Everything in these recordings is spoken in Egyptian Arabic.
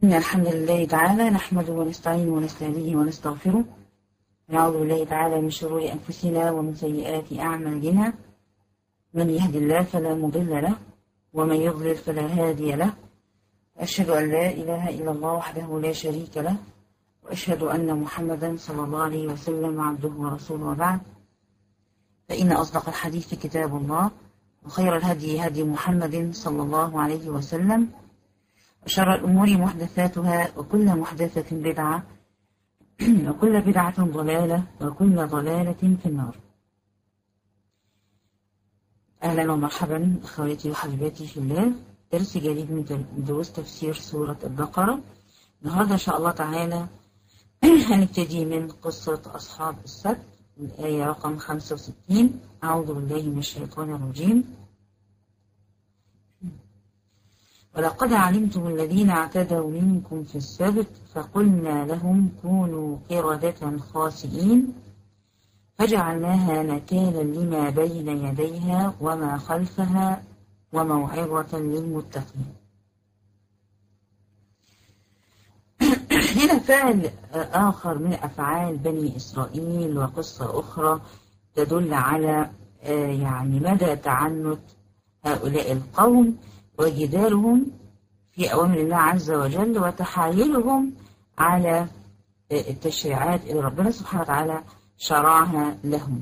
إن الحمد لله تعالى نحمده ونستعينه ونستهديه ونستغفره ونعوذ بالله تعالى من شرور أنفسنا ومن سيئات أعمالنا من يهد الله فلا مضل له ومن يضلل فلا هادي له أشهد أن لا إله إلا الله وحده لا شريك له وأشهد أن محمدا صلى الله عليه وسلم عبده ورسوله وبعد فإن أصدق الحديث كتاب الله وخير الهدي هدي محمد صلى الله عليه وسلم وشر الأمور محدثاتها وكل محدثة بدعة وكل بدعة ضلالة وكل ضلالة في النار أهلا ومرحبا أخواتي وحبيباتي في الله درس جديد من دروس تفسير سورة البقرة النهاردة إن شاء الله تعالى هنبتدي من قصة أصحاب السبت الآية رقم 65 أعوذ بالله من الشيطان الرجيم ولقد علمتم الذين اعتدوا منكم في السبت فقلنا لهم كونوا قردة خاسئين فجعلناها نكالا لما بين يديها وما خلفها وموعظة للمتقين هنا فعل آخر من أفعال بني إسرائيل وقصة أخرى تدل على يعني مدى تعنت هؤلاء القوم وجدالهم في أوامر الله عز وجل وتحايلهم على التشريعات اللي ربنا سبحانه وتعالى شرعها لهم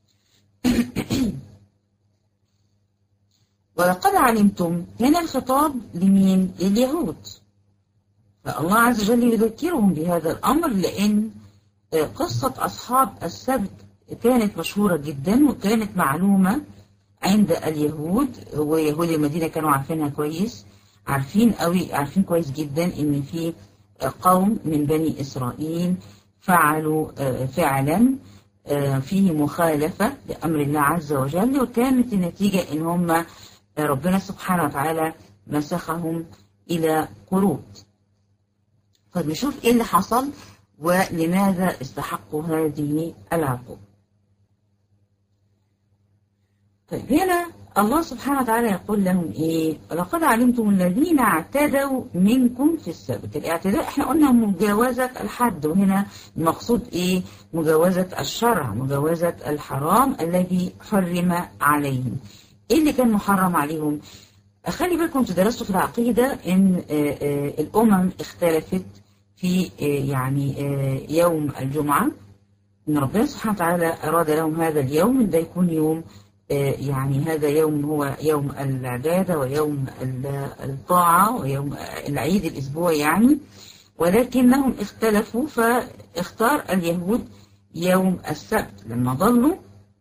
ولقد علمتم هنا الخطاب لمين؟ لليهود فالله عز وجل يذكرهم بهذا الأمر لأن قصة أصحاب السبت كانت مشهورة جدا وكانت معلومة عند اليهود ويهود المدينة كانوا عارفينها كويس عارفين قوي عارفين كويس جدا ان في قوم من بني اسرائيل فعلوا فعلا فيه مخالفة لأمر الله عز وجل وكانت النتيجة ان هم ربنا سبحانه وتعالى مسخهم إلى قرود طيب نشوف ايه اللي حصل ولماذا استحقوا هذه العقوبة طيب هنا الله سبحانه وتعالى يقول لهم ايه لقد علمتم الذين اعتدوا منكم في السبت الاعتداء احنا قلنا مجاوزة الحد وهنا المقصود ايه مجاوزة الشرع مجاوزة الحرام الذي حرم عليهم ايه اللي كان محرم عليهم خلي بالكم تدرسوا في العقيدة ان الامم اختلفت في يعني يوم الجمعة ان ربنا سبحانه وتعالى اراد لهم هذا اليوم ده يكون يوم يعني هذا يوم هو يوم العبادة ويوم الطاعة ويوم العيد الأسبوع يعني ولكنهم اختلفوا فاختار اليهود يوم السبت لما ضلوا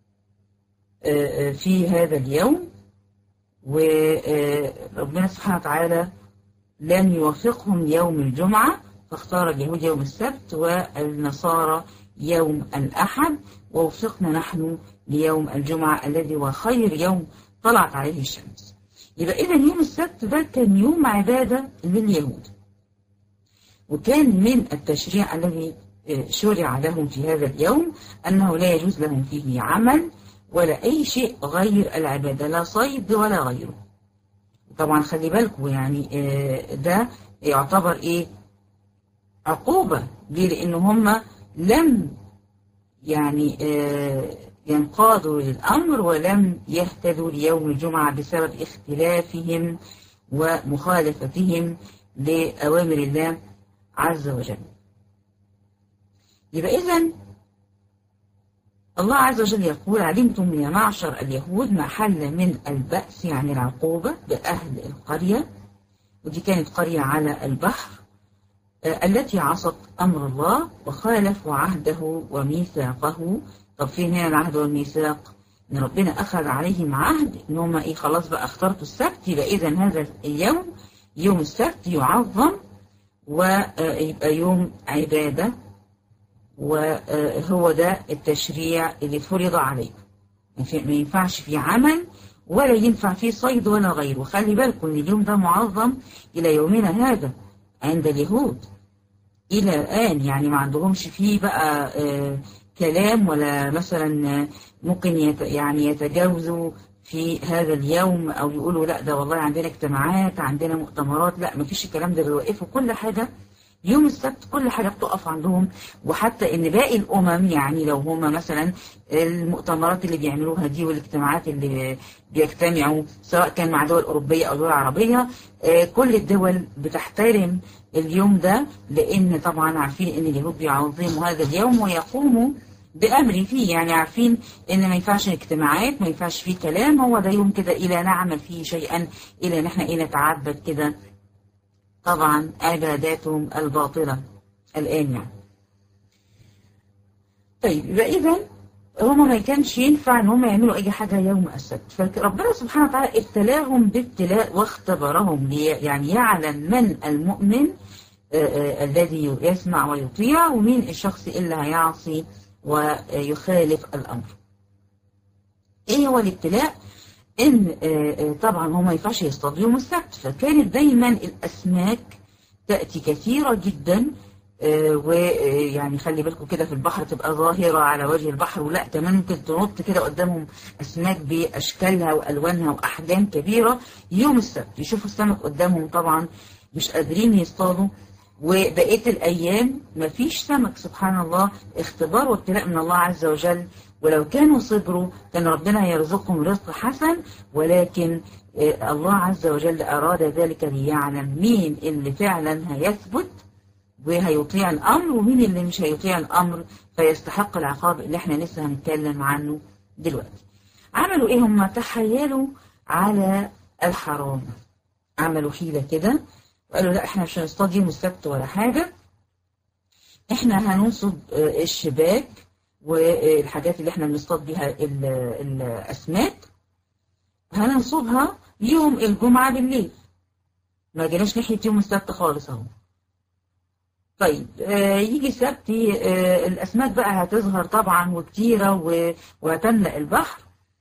في هذا اليوم وربنا سبحانه وتعالى لم يوافقهم يوم الجمعة فاختار اليهود يوم السبت والنصارى يوم الأحد ووفقنا نحن ليوم الجمعة الذي هو خير يوم طلعت عليه الشمس يبقى إذا يوم السبت ده كان يوم عبادة لليهود وكان من التشريع الذي شرع لهم في هذا اليوم أنه لا يجوز لهم فيه عمل ولا أي شيء غير العبادة لا صيد ولا غيره طبعا خلي بالكم يعني ده يعتبر إيه عقوبة ليه لأن هم لم يعني ينقادوا للأمر ولم يهتدوا ليوم الجمعة بسبب اختلافهم ومخالفتهم لأوامر الله عز وجل يبقى إذن الله عز وجل يقول علمتم يا معشر اليهود ما حل من البأس يعني العقوبة بأهل القرية ودي كانت قرية على البحر التي عصت أمر الله وخالفوا عهده وميثاقه طب فين هنا العهد والميثاق ان ربنا اخذ عليهم عهد ان هم ايه خلاص بقى اخترتوا السبت يبقى اذا هذا اليوم يوم السبت يعظم ويبقى يوم عبادة وهو ده التشريع اللي فرض عليكم ما ينفعش فيه عمل ولا ينفع فيه صيد ولا غيره خلي بالكم ان اليوم ده معظم الى يومنا هذا عند اليهود الى الان يعني ما عندهمش فيه بقى آه كلام ولا مثلا ممكن يت يعني يتجاوزوا في هذا اليوم او يقولوا لا ده والله عندنا اجتماعات عندنا مؤتمرات لا مفيش الكلام ده بيوقفوا كل حاجة يوم السبت كل حاجة بتقف عندهم وحتى ان باقي الامم يعني لو هم مثلا المؤتمرات اللي بيعملوها دي والاجتماعات اللي بيجتمعوا سواء كان مع دول اوروبية او دول عربية كل الدول بتحترم اليوم ده لان طبعا عارفين ان اليهود بيعظموا هذا اليوم ويقوموا بأمر فيه يعني عارفين ان ما ينفعش اجتماعات ما ينفعش فيه كلام هو ده يوم كده الى نعمل فيه شيئا الى ان احنا الى نتعبد كده طبعا عباداتهم الباطلة الآن يعني طيب يبقى إذا هما ما كانش ينفع ان هم يعملوا اي حاجة يوم السبت فربنا سبحانه وتعالى ابتلاهم بابتلاء واختبرهم يعني يعلم من المؤمن الذي يسمع ويطيع ومين الشخص اللي هيعصي ويخالف الأمر ايه هو الابتلاء ان طبعا هو ما ينفعش يصطاد يوم السبت فكانت دايما الاسماك تأتي كثيرة جدا ويعني خلي بالكم كده في البحر تبقى ظاهرة على وجه البحر ولا كمان ممكن تنط كده قدامهم أسماك بأشكالها وألوانها وأحجام كبيرة يوم السبت يشوفوا السمك قدامهم طبعا مش قادرين يصطادوا وبقية الأيام مفيش سمك سبحان الله اختبار وابتلاء من الله عز وجل ولو كانوا صبروا كان ربنا يرزقهم رزق حسن ولكن الله عز وجل أراد ذلك ليعلم مين اللي فعلا هيثبت وهيطيع الأمر ومين اللي مش هيطيع الأمر فيستحق العقاب اللي احنا لسه هنتكلم عنه دلوقتي عملوا ايه هم تحيلوا على الحرام عملوا حيلة كده وقالوا لا احنا مش هنصطاد يوم السبت ولا حاجة احنا هننصب الشباك والحاجات اللي احنا بنصطاد بيها الأسماك هننصبها يوم الجمعة بالليل ما جيناش ناحية يوم السبت خالص اهو طيب آه يجي السبت آه الأسماك بقى هتظهر طبعا وكتيرة وهتملأ البحر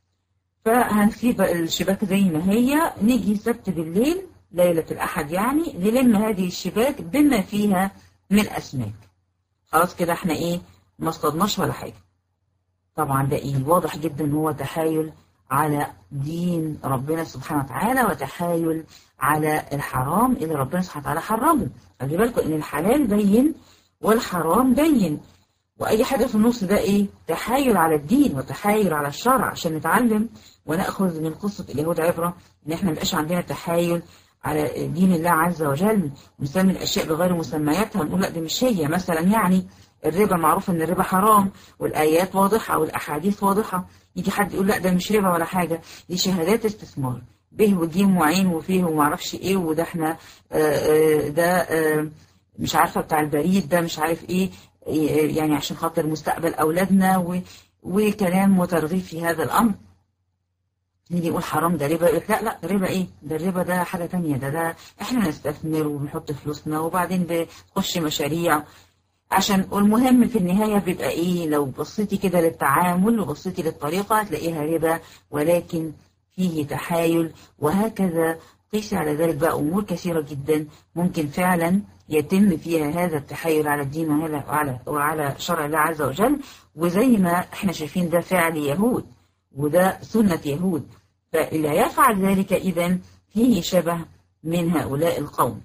فهنسيب الشباك زي ما هي نيجي السبت بالليل ليلة الأحد يعني نلم هذه الشباك بما فيها من أسماك خلاص كده احنا ايه ما اصطدناش ولا حاجة طبعا ده ايه واضح جدا هو تحايل على دين ربنا سبحانه وتعالى وتحايل على الحرام اللي ربنا سبحانه وتعالى حرمه خلي بالكم ان الحلال بين والحرام بين واي حاجه في النص ده ايه تحايل على الدين وتحايل على الشرع عشان نتعلم وناخذ من قصه اليهود عبره ان احنا ما يبقاش عندنا تحايل على دين الله عز وجل نسمي الاشياء بغير مسمياتها نقول لا دي مش هي مثلا يعني الربا معروف ان الربا حرام والايات واضحه والاحاديث واضحه يجي حد يقول لا ده مش ربا ولا حاجه دي شهادات استثمار به وجيم وعين وفيه وما اعرفش ايه وده احنا آآ آآ ده آآ مش عارفه بتاع البريد ده مش عارف ايه يعني عشان خاطر مستقبل اولادنا وكلام وترغيب في هذا الامر نيجي نقول حرام ده ربا لا لا ربا ايه ده الربا ده حاجه تانية ده ده احنا نستثمر وبنحط فلوسنا وبعدين بنخش مشاريع عشان والمهم في النهاية بيبقى ايه لو بصيتي كده للتعامل وبصيتي للطريقة هتلاقيها ربا ولكن فيه تحايل وهكذا قيس على ذلك بقى أمور كثيرة جدا ممكن فعلا يتم فيها هذا التحايل على الدين وعلى, وعلى شرع الله عز وجل وزي ما احنا شايفين ده فعل يهود وده سنة يهود فاللي يفعل ذلك إذا فيه شبه من هؤلاء القوم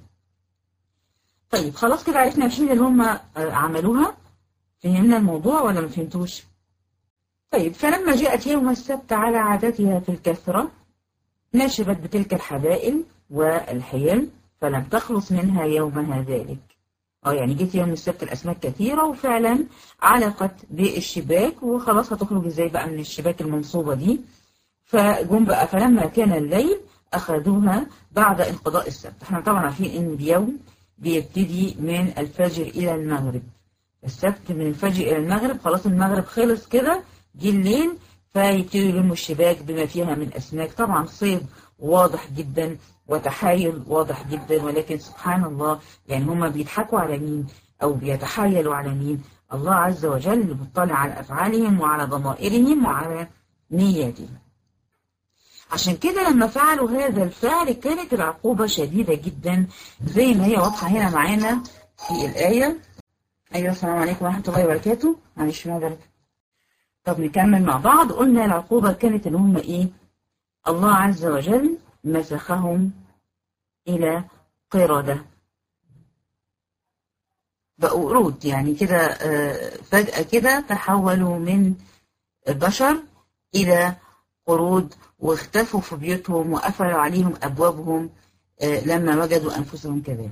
طيب خلاص كده عرفنا الحين اللي هم عملوها فهمنا الموضوع ولا ما فهمتوش طيب فلما جاءت يوم السبت على عادتها في الكثرة نشبت بتلك الحبائل والحيل فلم تخلص منها يومها ذلك اه يعني جيت يوم السبت الأسماك كثيرة وفعلا علقت بالشباك وخلاص هتخرج ازاي بقى من الشباك المنصوبة دي فجم بقى فلما كان الليل أخذوها بعد انقضاء السبت احنا طبعا عارفين ان اليوم بيبتدي من الفجر إلى المغرب السبت من الفجر إلى المغرب خلاص المغرب خلص كده جه الليل فيبتدوا يلموا الشباك بما فيها من أسماك طبعا صيد واضح جدا وتحايل واضح جدا ولكن سبحان الله يعني هما بيضحكوا على مين أو بيتحايلوا على مين الله عز وجل مطلع على أفعالهم وعلى ضمائرهم وعلى نياتهم عشان كده لما فعلوا هذا الفعل كانت العقوبة شديدة جدا زي ما هي واضحة هنا معانا في الآية أيوة السلام عليكم ورحمة الله وبركاته معلش ما ذلك طب نكمل مع بعض قلنا العقوبة كانت إن هم إيه الله عز وجل مسخهم إلى قردة بقوا قرود يعني كده فجأة كده تحولوا من بشر إلى قرود واختفوا في بيوتهم وقفلوا عليهم أبوابهم لما وجدوا أنفسهم كذلك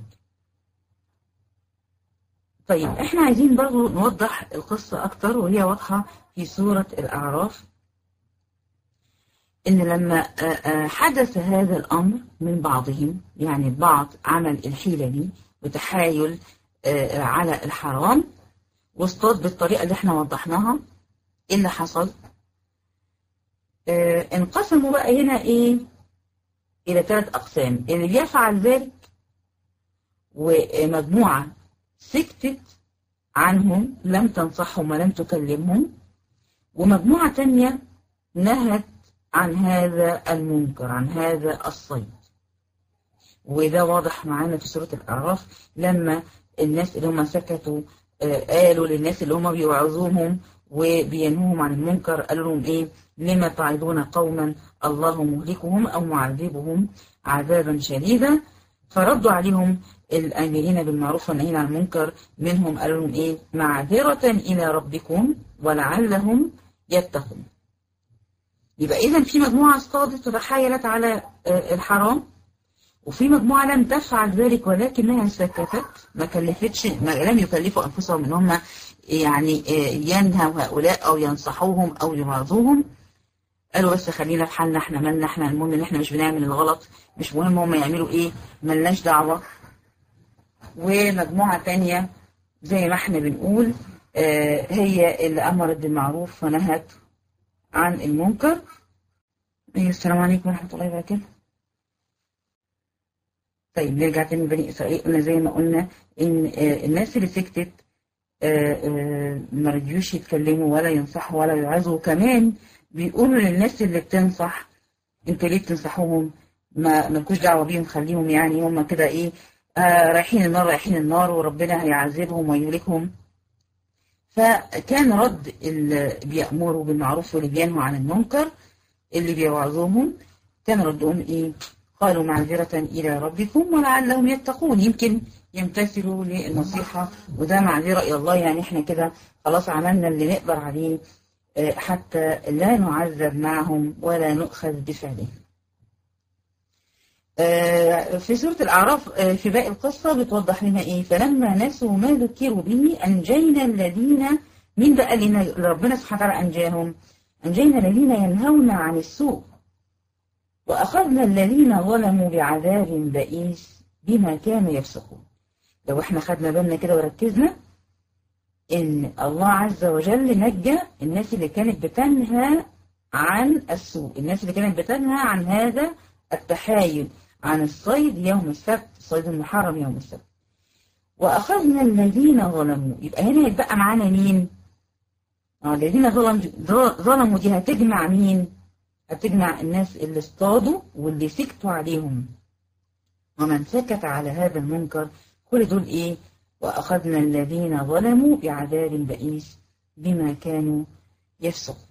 طيب احنا عايزين برضو نوضح القصة أكتر وهي واضحة في سورة الأعراف إن لما حدث هذا الأمر من بعضهم يعني البعض عمل الحيلة دي وتحايل على الحرام واصطاد بالطريقة اللي احنا وضحناها ايه اللي حصل اه انقسموا بقى هنا ايه الى ثلاث اقسام اللي بيفعل ذلك ومجموعة سكتت عنهم لم تنصحهم ولم تكلمهم ومجموعة تانية نهت عن هذا المنكر عن هذا الصيد وده واضح معانا في سورة الأعراف لما الناس اللي هم سكتوا قالوا للناس اللي هم بيوعظوهم وبينهوهم عن المنكر قالوا لهم ايه لما تعظون قوما الله مهلكهم او معذبهم عذابا شديدا فردوا عليهم الامرين بالمعروف والنهيين عن المنكر منهم قالوا لهم ايه معذرة الى ربكم ولعلهم يتقون يبقى اذا في مجموعة اصطادت وتحايلت على الحرام وفي مجموعة لم تفعل ذلك ولكنها سكتت ما كلفتش ما لم يكلفوا أنفسهم إن هم يعني ينهوا هؤلاء أو ينصحوهم أو يوعظوهم قالوا بس خلينا في حالنا احنا مالنا احنا المهم ان احنا مش بنعمل الغلط مش مهم هم يعملوا ايه ملناش دعوة ومجموعة تانية زي ما احنا بنقول اه هي اللي أمرت بالمعروف ونهت عن المنكر السلام عليكم ورحمة الله وبركاته طيب نرجع تاني لبني إسرائيل قلنا زي ما قلنا إن الناس اللي سكتت ما رضيوش يتكلموا ولا ينصحوا ولا يوعظوا كمان بيقولوا للناس اللي بتنصح انتوا ليه بتنصحوهم ما مالكوش دعوه بيهم خليهم يعني هم كده ايه آه رايحين النار رايحين النار وربنا هيعذبهم ويهلكهم فكان رد اللي بيأمروا بالمعروف واللي بينهوا عن المنكر اللي بيوعظوهم كان ردهم ايه قالوا معذرة إلى ربكم ولعلهم يتقون يمكن يمتثلوا للنصيحة وده معذرة إلى الله يعني احنا كده خلاص عملنا اللي نقدر عليه حتى لا نعذب معهم ولا نؤخذ بفعلهم في سورة الأعراف في باقي القصة بتوضح لنا إيه فلما نسوا ما ذكروا به أنجينا الذين مين بقى اللي ربنا سبحانه وتعالى أنجاهم أنجينا الذين ينهون عن السوء وأخذنا الذين ظلموا بعذاب بئيس بما كانوا يفسقون لو احنا خدنا بالنا كده وركزنا ان الله عز وجل نجى الناس اللي كانت بتنهى عن السوء الناس اللي كانت بتنهى عن هذا التحايل عن الصيد يوم السبت الصيد المحرم يوم السبت وأخذنا الذين ظلموا يبقى هنا يتبقى معانا مين اه الذين ظلموا ظلموا دي هتجمع مين هتجمع الناس اللي اصطادوا واللي سكتوا عليهم ومن سكت على هذا المنكر كل دول ايه وأخذنا الذين ظلموا بعذاب بئيس بما كانوا يفسقون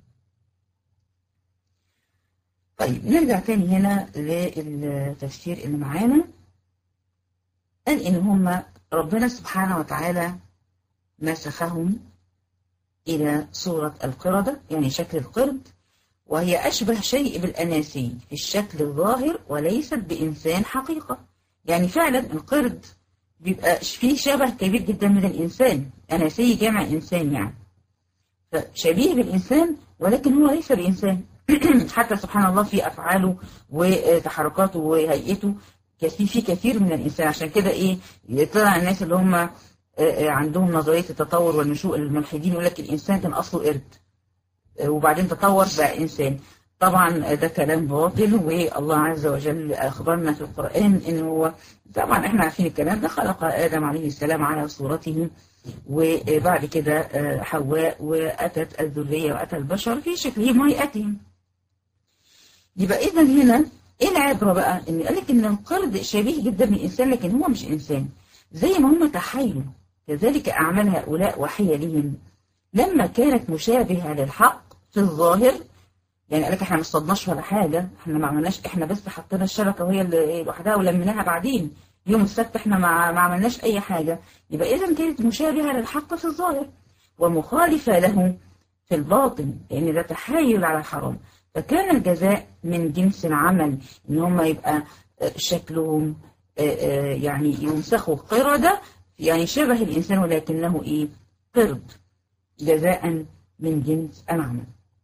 طيب نرجع تاني هنا للتفسير اللي معانا قال إن هم ربنا سبحانه وتعالى مسخهم إلى صورة القردة يعني شكل القرد وهي أشبه شيء بالأناسي في الشكل الظاهر وليست بإنسان حقيقة يعني فعلا القرد بيبقى فيه شبه كبير جدا من الإنسان أناسي جمع إنسان يعني فشبيه بالإنسان ولكن هو ليس بإنسان حتى سبحان الله في أفعاله وتحركاته وهيئته في كثير من الإنسان عشان كده إيه طلع الناس اللي هم عندهم نظرية التطور والنشوء الملحدين يقول لك الإنسان كان أصله قرد وبعدين تطور بقى إنسان طبعا ده كلام باطل والله عز وجل أخبرنا في القرآن إن هو طبعا احنا عارفين الكلام ده خلق آدم عليه السلام على صورته وبعد كده حواء وأتت الذرية وأتى البشر في شكلهم وهيئتهم يبقى إذا هنا إيه العبرة بقى؟ إن قال لك إن القرد شبيه جدا بالإنسان لكن هو مش إنسان زي ما هم تحايلوا كذلك أعمال هؤلاء وحيلهم لما كانت مشابهة للحق في الظاهر يعني قال لك احنا ما اصطدناش ولا حاجة احنا ما عملناش احنا بس حطينا الشبكة وهي اللي لوحدها ولميناها بعدين يوم السبت احنا ما, ما عملناش اي حاجة يبقى اذا كانت مشابهة للحق في الظاهر ومخالفة له في الباطن لان ده تحايل على الحرام فكان الجزاء من جنس العمل ان هم يبقى شكلهم يعني ينسخوا قردة يعني شبه الإنسان ولكنه إيه قرد جزاء من جنس العمل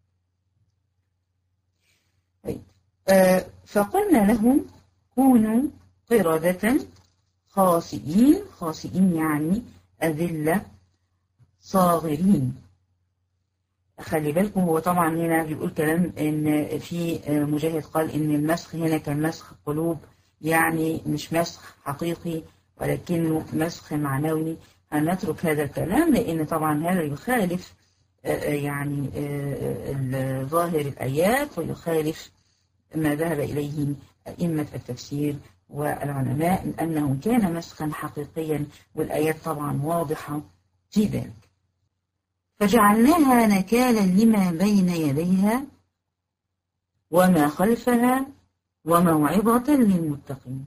طيب فقلنا لهم كونوا قردة خاسئين خاسئين يعني أذلة صاغرين خلي بالكم هو طبعا هنا بيقول كلام ان في مجاهد قال ان المسخ هنا كان مسخ قلوب يعني مش مسخ حقيقي ولكنه مسخ معنوي هنترك هذا الكلام لان طبعا هذا يخالف يعني ظاهر الايات ويخالف ما ذهب اليه ائمه التفسير والعلماء من انه كان مسخا حقيقيا والايات طبعا واضحه في ذلك فجعلناها نكالا لما بين يديها وما خلفها وموعظة للمتقين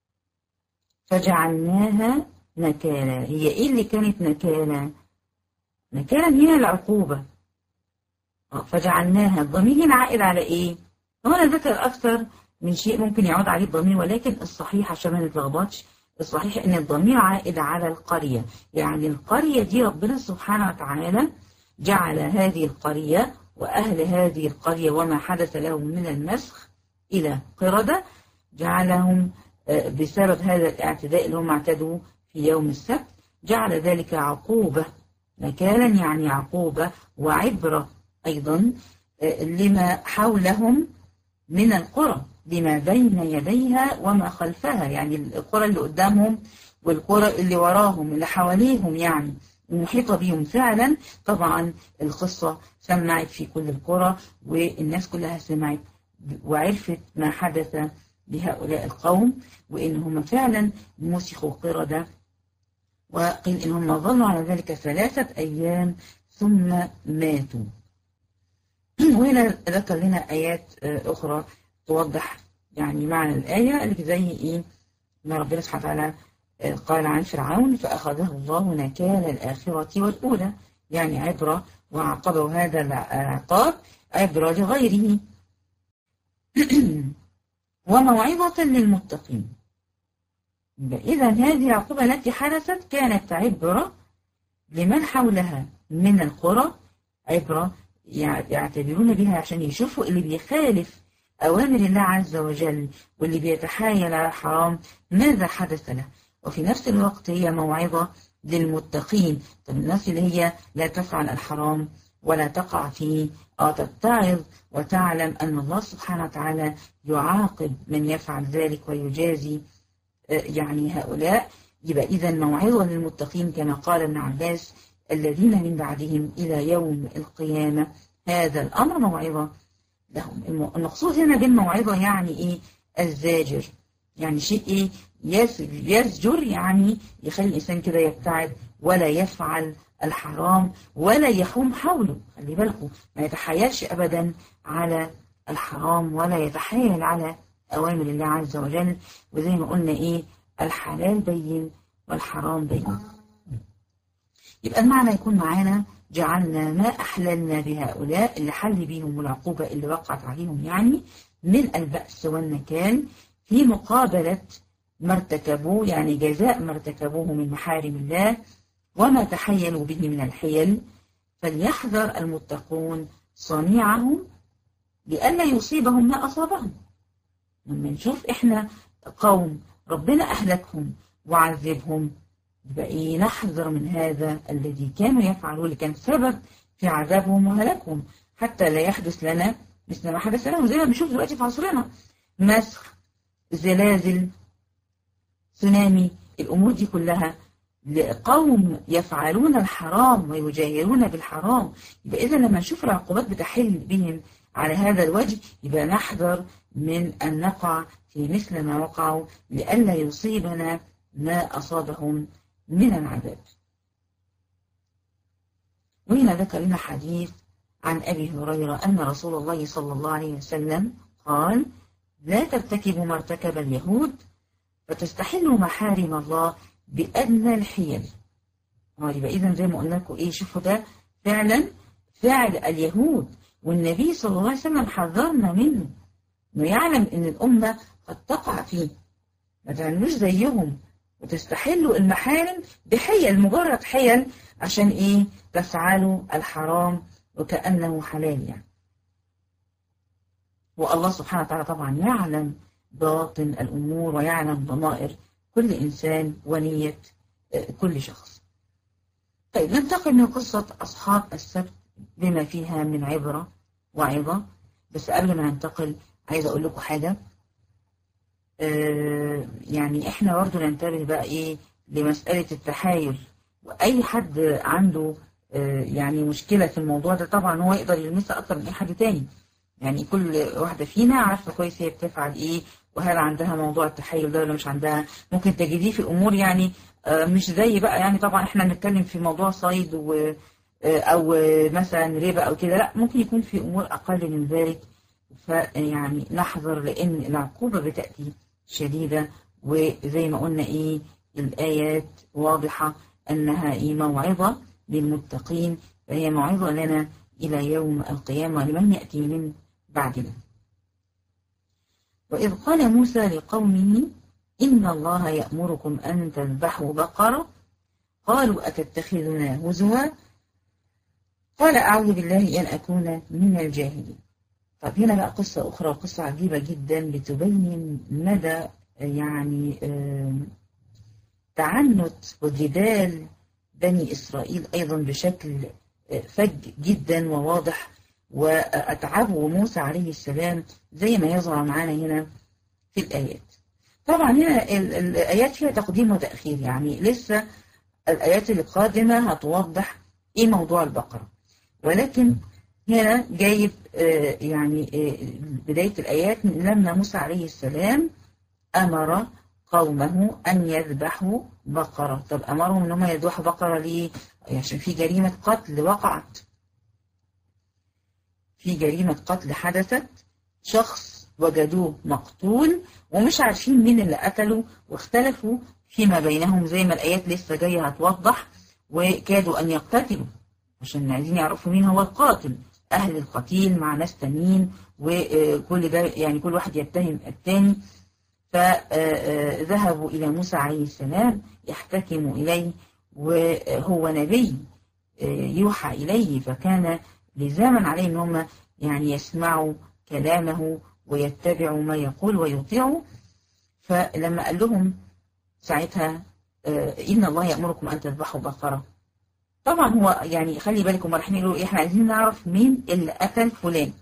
فجعلناها نكالا هي ايه اللي كانت نكالا نكالا هنا العقوبة فجعلناها الضمير هنا عائد على ايه هو انا ذكر اكثر من شيء ممكن يعود عليه الضمير ولكن الصحيح عشان ما نتلخبطش الصحيح ان الضمير عائد على القرية يعني القرية دي ربنا سبحانه وتعالى جعل هذه القرية وأهل هذه القرية وما حدث لهم من المسخ إلى قردة جعلهم بسبب هذا الاعتداء اللي هم اعتدوا في يوم السبت جعل ذلك عقوبة نكالا يعني عقوبة وعبرة أيضا لما حولهم من القرى لما بين يديها وما خلفها يعني القرى اللي قدامهم والقرى اللي وراهم اللي حواليهم يعني المحيطة بهم فعلا طبعا القصة سمعت في كل القرى والناس كلها سمعت وعرفت ما حدث بهؤلاء القوم وإن هم فعلا مسخوا قردة وقيل إن هم ظلوا على ذلك ثلاثة أيام ثم ماتوا وهنا ذكر لنا آيات أخرى توضح يعني معنى الآية اللي زي إيه ما ربنا سبحانه وتعالى قال عن فرعون فأخذه الله نكال الآخرة والأولى يعني عبرة وعقبه هذا العقاب عبرة لغيره وموعظة للمتقين إذا هذه العقوبة التي حدثت كانت عبرة لمن حولها من القرى عبرة يعتبرون بها عشان يشوفوا اللي بيخالف أوامر الله عز وجل واللي بيتحايل على الحرام ماذا حدث له وفي نفس الوقت هي موعظة للمتقين طب الناس اللي هي لا تفعل الحرام ولا تقع فيه أو تتعظ وتعلم أن الله سبحانه وتعالى يعاقب من يفعل ذلك ويجازي يعني هؤلاء يبقى إذا موعظة للمتقين كما قال ابن عباس الذين من بعدهم إلى يوم القيامة هذا الأمر موعظة لهم المقصود هنا بالموعظة يعني إيه الزاجر يعني شيء إيه يزجر يعني يخلي الإنسان كده يبتعد ولا يفعل الحرام ولا يحوم حوله خلي بالكم ما يتحايلش أبدا على الحرام ولا يتحايل على أوامر الله عز وجل وزي ما قلنا إيه الحلال بين والحرام بين يبقى المعنى يكون معانا جعلنا ما أحللنا بهؤلاء اللي حل بيهم العقوبة اللي وقعت عليهم يعني من البأس والنكال في مقابلة ما ارتكبوه يعني جزاء ما ارتكبوه من محارم الله وما تحيلوا به من الحيل فليحذر المتقون صنيعهم لئلا يصيبهم ما أصابهم لما نشوف إحنا قوم ربنا أهلكهم وعذبهم يبقى إيه نحذر من هذا الذي كانوا يفعلون اللي كان سبب في عذابهم وهلاكهم حتى لا يحدث لنا مثل ما حدث لهم زي ما بنشوف دلوقتي في عصرنا مسخ زلازل تسونامي الأمور دي كلها لقوم يفعلون الحرام ويجاهرون بالحرام يبقى إذا لما نشوف العقوبات بتحل بهم على هذا الوجه يبقى نحذر من أن نقع في مثل ما وقعوا لئلا يصيبنا ما أصابهم من العذاب وهنا ذكر لنا حديث عن أبي هريرة أن رسول الله صلى الله عليه وسلم قال لا ترتكبوا ما ارتكب اليهود فتستحلوا محارم الله بأدنى الحيل يبقى إذا زي ما قلنا لكم إيه شوفوا ده فعلا فعل اليهود والنبي صلى الله عليه وسلم حذرنا منه انه يعلم ان الامه قد تقع فيه ما تعملوش زيهم وتستحلوا المحارم بحيل مجرد حيل عشان ايه تفعلوا الحرام وكانه حلال يعني والله سبحانه وتعالى طبعا يعلم باطن الامور ويعلم ضمائر كل انسان ونيه كل شخص طيب ننتقل من قصه اصحاب السبت بما فيها من عبره وعظة بس قبل ما ننتقل عايزة أقول لكم حاجة آه يعني إحنا برضه ننتبه بقى إيه لمسألة التحايل وأي حد عنده آه يعني مشكلة في الموضوع ده طبعا هو يقدر يلمسها أكتر من أي حد تاني يعني كل واحدة فينا عارفة كويس هي بتفعل إيه وهل عندها موضوع التحايل ده ولا مش عندها ممكن تجديه في أمور يعني آه مش زي بقى يعني طبعا إحنا بنتكلم في موضوع صيد و او مثلا ربا او كده لا ممكن يكون في امور اقل من ذلك فيعني نحذر لان العقوبه بتاتي شديده وزي ما قلنا ايه الايات واضحه انها ايه موعظه للمتقين فهي موعظه لنا الى يوم القيامه لمن ياتي من بعدنا واذ قال موسى لقومه ان الله يامركم ان تذبحوا بقره قالوا اتتخذنا هزوا قال أعوذ بالله أن أكون من الجاهلين طب هنا بقى قصة أخرى قصة عجيبة جدا بتبين مدى يعني تعنت وجدال بني إسرائيل أيضا بشكل فج جدا وواضح وأتعبوا موسى عليه السلام زي ما يظهر معانا هنا في الآيات طبعا هنا الآيات فيها تقديم وتأخير يعني لسه الآيات القادمة هتوضح إيه موضوع البقرة ولكن هنا جايب آه يعني آه بداية الآيات لما موسى عليه السلام أمر قومه أن يذبحوا بقرة طب أمرهم أنهم يذبحوا بقرة ليه؟ عشان في جريمة قتل وقعت في جريمة قتل حدثت شخص وجدوه مقتول ومش عارفين مين اللي قتله واختلفوا فيما بينهم زي ما الآيات لسه جاية هتوضح وكادوا أن يقتتلوا عشان عايزين يعرفوا مين هو القاتل أهل القتيل مع ناس تانيين وكل ده يعني كل واحد يتهم التاني فذهبوا إلى موسى عليه السلام يحتكموا إليه وهو نبي يوحى إليه فكان لزاما عليه أن هم يعني يسمعوا كلامه ويتبعوا ما يقول ويطيعوا فلما قال لهم ساعتها إن الله يأمركم أن تذبحوا بقرة طبعا هو يعني خلي بالكم رايحين يقولوا إيه احنا عايزين نعرف مين اللي قتل فلان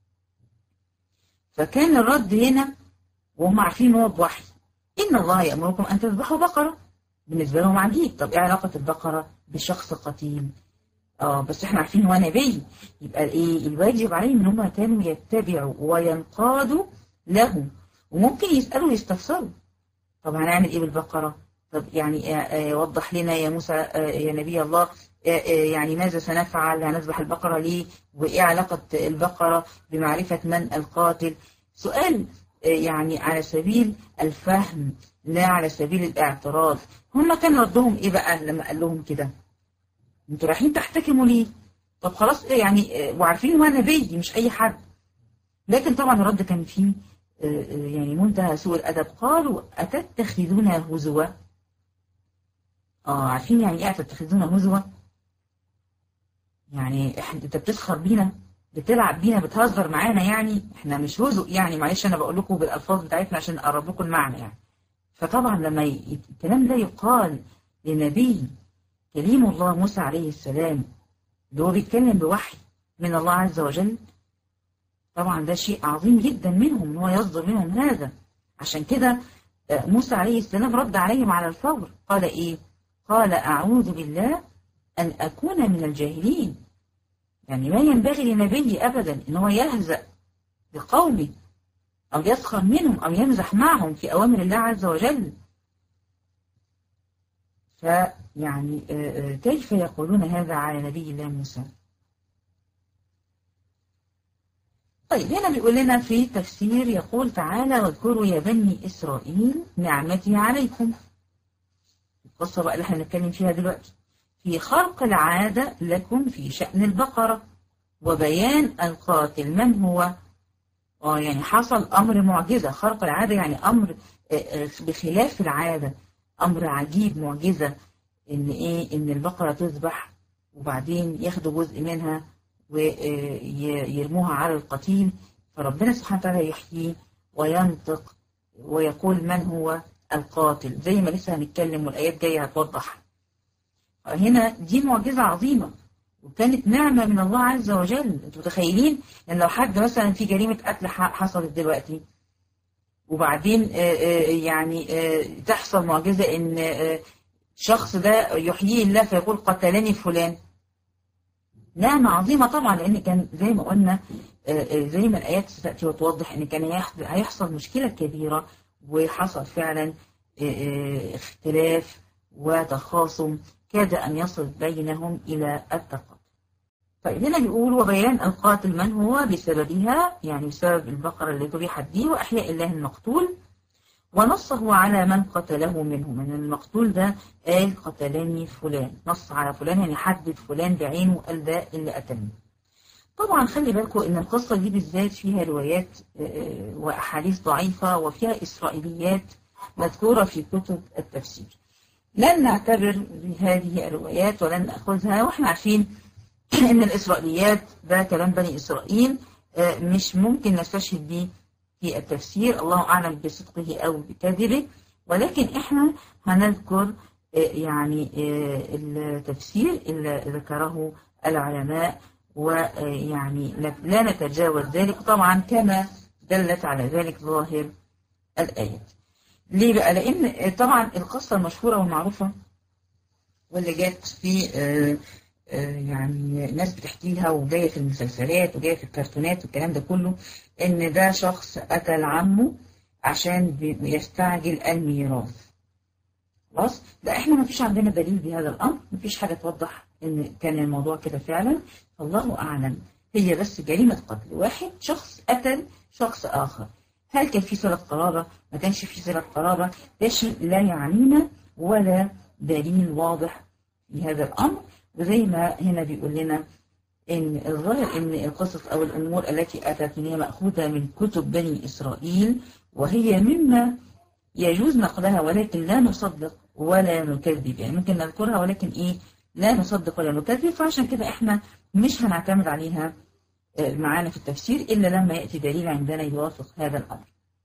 فكان الرد هنا وهم عارفين هو بوحي إن الله يأمركم أن تذبحوا بقرة بالنسبة لهم عجيب طب إيه علاقة البقرة بشخص قتيل اه بس احنا عارفين هو نبي يبقى ايه الواجب عليهم ان هم كانوا يتبعوا وينقادوا له وممكن يسألوا ويستفسروا طب هنعمل ايه بالبقرة طب يعني اه اه وضح لنا يا موسى اه يا نبي الله يعني ماذا سنفعل هنذبح البقرة ليه وايه علاقة البقرة بمعرفة من القاتل سؤال يعني على سبيل الفهم لا على سبيل الاعتراض هم كان ردهم ايه بقى لما قال لهم كده انتوا رايحين تحتكموا ليه طب خلاص ايه يعني وعارفين هو نبي مش اي حد لكن طبعا الرد كان فيه يعني منتهى سوء الادب قالوا اتتخذون هزوا اه عارفين يعني ايه اتتخذون هزوا يعني احنا انت بتسخر بينا بتلعب بينا بتهزر معانا يعني احنا مش هزء يعني معلش انا بقول لكم بالالفاظ بتاعتنا عشان اقرب لكم المعنى يعني فطبعا لما ي... الكلام ده يقال لنبي كليم الله موسى عليه السلام اللي هو بيتكلم بوحي من الله عز وجل طبعا ده شيء عظيم جدا منهم ان هو يصدر منهم هذا عشان كده موسى عليه السلام رد عليهم على الفور قال ايه قال اعوذ بالله ان اكون من الجاهلين يعني ما ينبغي لنبي ابدا ان هو يهزأ بقومه او يسخر منهم او يمزح معهم في اوامر الله عز وجل فيعني كيف يقولون هذا على نبي الله موسى طيب هنا بيقول لنا في تفسير يقول تعالى واذكروا يا بني إسرائيل نعمتي عليكم القصة بقى اللي احنا هنتكلم فيها دلوقتي في خرق العادة لكم في شأن البقرة وبيان القاتل من هو اه يعني حصل أمر معجزة خرق العادة يعني أمر بخلاف العادة أمر عجيب معجزة إن إيه إن البقرة تذبح وبعدين ياخدوا جزء منها ويرموها على القتيل فربنا سبحانه وتعالى يحييه وينطق ويقول من هو القاتل زي ما لسه هنتكلم والآيات جاية هتوضح هنا دي معجزة عظيمة وكانت نعمة من الله عز وجل انتوا متخيلين ان لو حد مثلا في جريمة قتل حصلت دلوقتي وبعدين يعني تحصل معجزة ان الشخص ده يحييه الله فيقول قتلني فلان نعمة عظيمة طبعا لان كان زي ما قلنا زي ما الايات ستاتي وتوضح ان كان هيحصل مشكلة كبيرة وحصل فعلا اختلاف وتخاصم كاد أن يصل بينهم إلى التقاطع طيب هنا بيقول وبيان القاتل من هو بسببها يعني بسبب البقرة اللي ذبحت به وأحياء الله المقتول ونصه على من قتله منهم من المقتول ده قال قتلني فلان نص على فلان يعني حدد فلان بعينه قال ده اللي قتلني طبعا خلي بالكم ان القصة دي بالذات فيها روايات وأحاديث ضعيفة وفيها إسرائيليات مذكورة في كتب التفسير لن نعتبر بهذه الروايات ولن نأخذها واحنا عارفين ان الإسرائيليات ده كلام بني إسرائيل مش ممكن نستشهد به في التفسير الله أعلم بصدقه أو بكذبه ولكن احنا هنذكر يعني التفسير اللي ذكره العلماء ويعني لا نتجاوز ذلك طبعا كما دلت على ذلك ظاهر الآيات ليه بقى لأن طبعا القصة المشهورة والمعروفة واللي جت في آآ آآ يعني ناس بتحكيها وجاية في المسلسلات وجاية في الكرتونات والكلام ده كله ان ده شخص قتل عمه عشان يستعجل الميراث خلاص ده احنا ما فيش عندنا دليل بهذا الامر ما فيش حاجة توضح ان كان الموضوع كده فعلا الله اعلم هي بس جريمة قتل واحد شخص قتل شخص اخر هل كان في صلة قرابة ما كانش في صلة قرابة ده شيء لا يعنينا ولا دليل واضح في هذا الأمر وزي ما هنا بيقول لنا إن الظاهر إن القصص أو الأمور التي أتت هي مأخوذة من كتب بني إسرائيل وهي مما يجوز نقلها ولكن لا نصدق ولا نكذب يعني ممكن نذكرها ولكن إيه لا نصدق ولا نكذب فعشان كده إحنا مش هنعتمد عليها معانا في التفسير إلا لما يأتي دليل عندنا يوافق هذا الأمر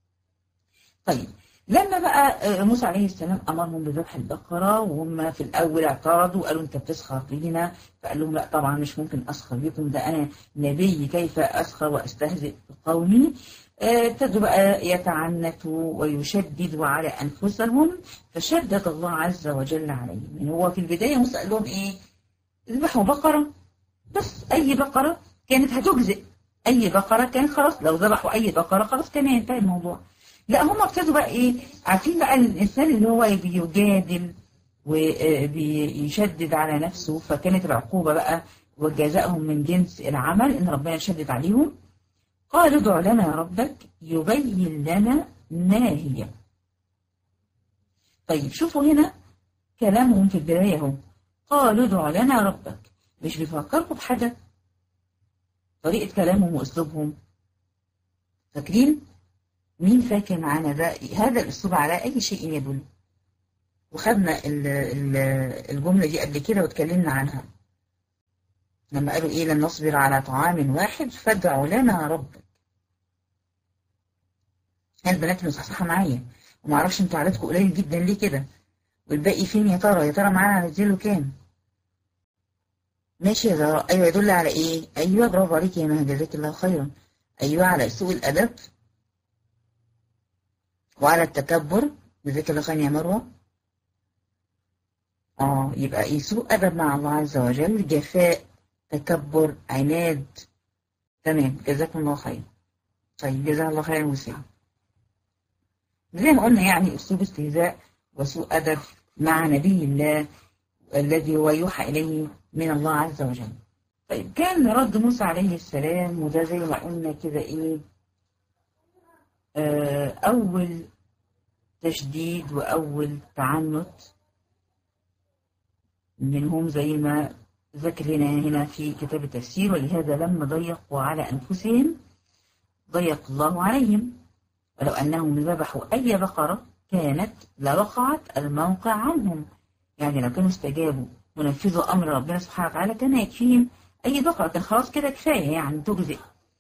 طيب لما بقى موسى عليه السلام أمرهم بذبح البقرة وهم في الأول اعترضوا وقالوا أنت بتسخر بينا فقال لهم لا طبعا مش ممكن أسخر بكم ده أنا نبي كيف أسخر وأستهزئ بقومي ابتدوا بقى يتعنتوا ويشددوا على أنفسهم فشدد الله عز وجل عليهم يعني هو في البداية موسى قال لهم إيه اذبحوا بقرة بس أي بقرة كانت هتجزئ أي بقرة كانت خلاص لو ذبحوا أي بقرة خلاص كان ينتهي الموضوع لا هم ابتدوا بقى ايه عارفين بقى الانسان اللي هو بيجادل وبيشدد على نفسه فكانت العقوبة بقى وجزائهم من جنس العمل ان ربنا يشدد عليهم قالوا ادع لنا ربك يبين لنا ما هي طيب شوفوا هنا كلامهم في البداية اهو قالوا ادع لنا ربك مش بيفكركم بحاجة طريقة كلامهم واسلوبهم فاكرين مين فاكر معانا ده هذا الاسلوب على اي شيء يدل وخدنا ال ال الجمله دي قبل كده واتكلمنا عنها لما قالوا ايه لن نصبر على طعام واحد فادع لنا ربك البنات مصحصحه معايا وما اعرفش انتوا عددكم قليل جدا ليه كده والباقي فين يا ترى يا ترى معانا هنزله كام ماشي يا زهراء ايوه يدل على ايه ايوه برافو عليكي يا مها جزاك الله خيرا ايوه على سوء الادب وعلى التكبر جزاك الله خير يا مروه اه يبقى ايه سوء ادب مع الله عز وجل جفاء تكبر عناد تمام جزاكم الله خير طيب جزاه الله خيرا وسعا زي ما قلنا يعني اسلوب استهزاء وسوء ادب مع نبي الله الذي هو يوحى اليه من الله عز وجل طيب كان رد موسى عليه السلام وده زي ما قلنا كده ايه آه اول تشديد واول تعنت منهم زي ما ذكر لنا هنا في كتاب التفسير ولهذا لما ضيقوا على انفسهم ضيق الله عليهم ولو انهم ذبحوا اي بقره كانت لوقعت الموقع عنهم يعني لو كانوا استجابوا ونفذوا امر ربنا سبحانه وتعالى كان يكفيهم اي بقره كان خلاص كده كفايه يعني تجزئ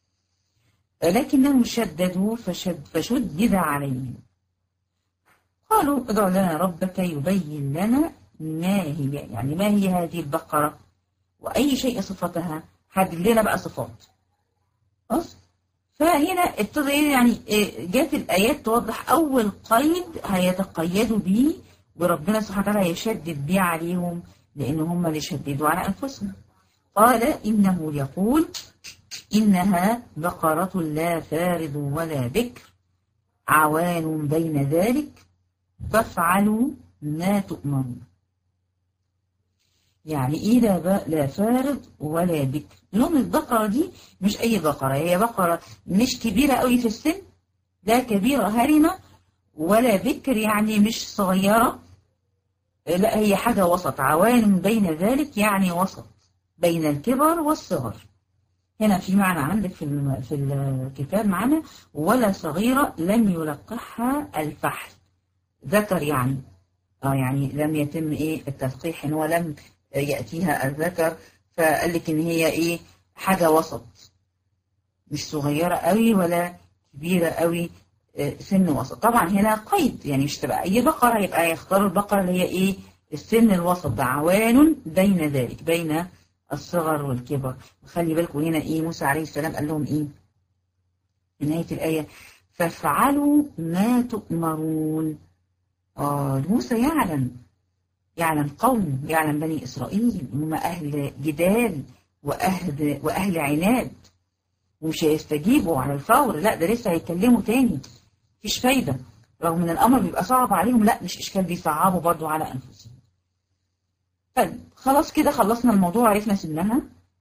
لكنهم شددوا فشد فشدد عليهم قالوا ادع لنا ربك يبين لنا ما هي يعني ما هي هذه البقرة وأي شيء صفتها حدد لنا بقى صفات خلاص فهنا ابتدى يعني جات الآيات توضح أول قيد هيتقيدوا به وربنا سبحانه وتعالى يشدد بيه عليهم لأن هم اللي شددوا على أنفسهم قال إنه يقول إنها بقرة لا فارض ولا بكر عوان بين ذلك فافعلوا ما تؤمرون يعني ايه لا, لا فارض ولا بكر لون البقرة دي مش اي بقرة هي بقرة مش كبيرة قوي في السن لا كبيرة هرمة ولا بكر يعني مش صغيرة لا هي حاجة وسط عوان بين ذلك يعني وسط بين الكبر والصغر هنا في معنى عندك في في الكتاب معنا ولا صغيرة لم يلقحها الفحل ذكر يعني اه يعني لم يتم ايه التلقيح ان هو لم ياتيها الذكر فقال لك ان هي ايه حاجه وسط مش صغيره قوي ولا كبيره قوي سن وسط طبعا هنا قيد يعني مش تبقى اي بقره يبقى يختاروا البقره اللي هي ايه السن الوسط ده عوان بين ذلك بين الصغر والكبر وخلي بالكم هنا ايه موسى عليه السلام قال لهم ايه في نهايه الايه فافعلوا ما تؤمرون آه موسى يعلم يعلم قوم يعلم بني إسرائيل هم أهل جدال وأهل, وأهل عناد ومش هيستجيبوا على الفور لا ده لسه هيكلموا تاني مفيش فايدة رغم ان الأمر بيبقى صعب عليهم لا مش إشكال بيصعبوا برضو على أنفسهم طيب خلاص كده خلصنا الموضوع عرفنا سنها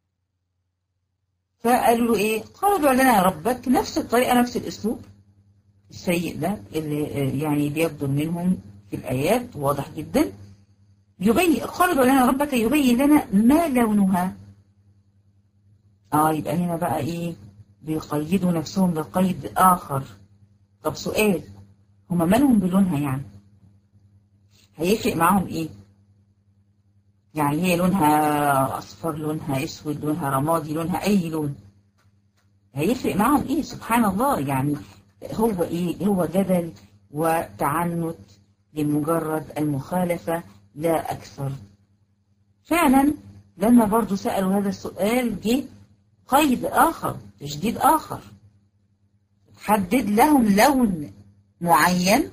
فقالوا له ايه قالوا ادعوا لنا يا ربك نفس الطريقة نفس الأسلوب السيء ده اللي يعني بيبدو منهم في الآيات واضح جدا يبين قالوا لنا ربك يبين لنا ما لونها اه يبقى هنا بقى ايه بيقيدوا نفسهم بقيد آخر طب سؤال هما مالهم بلونها يعني هيفرق معاهم ايه يعني هي لونها أصفر لونها أسود لونها رمادي لونها أي لون هيفرق معاهم ايه سبحان الله يعني هو ايه هو جدل وتعنت لمجرد المخالفة لا أكثر فعلا لما برضو سألوا هذا السؤال جه قيد آخر تشديد آخر حدد لهم لون معين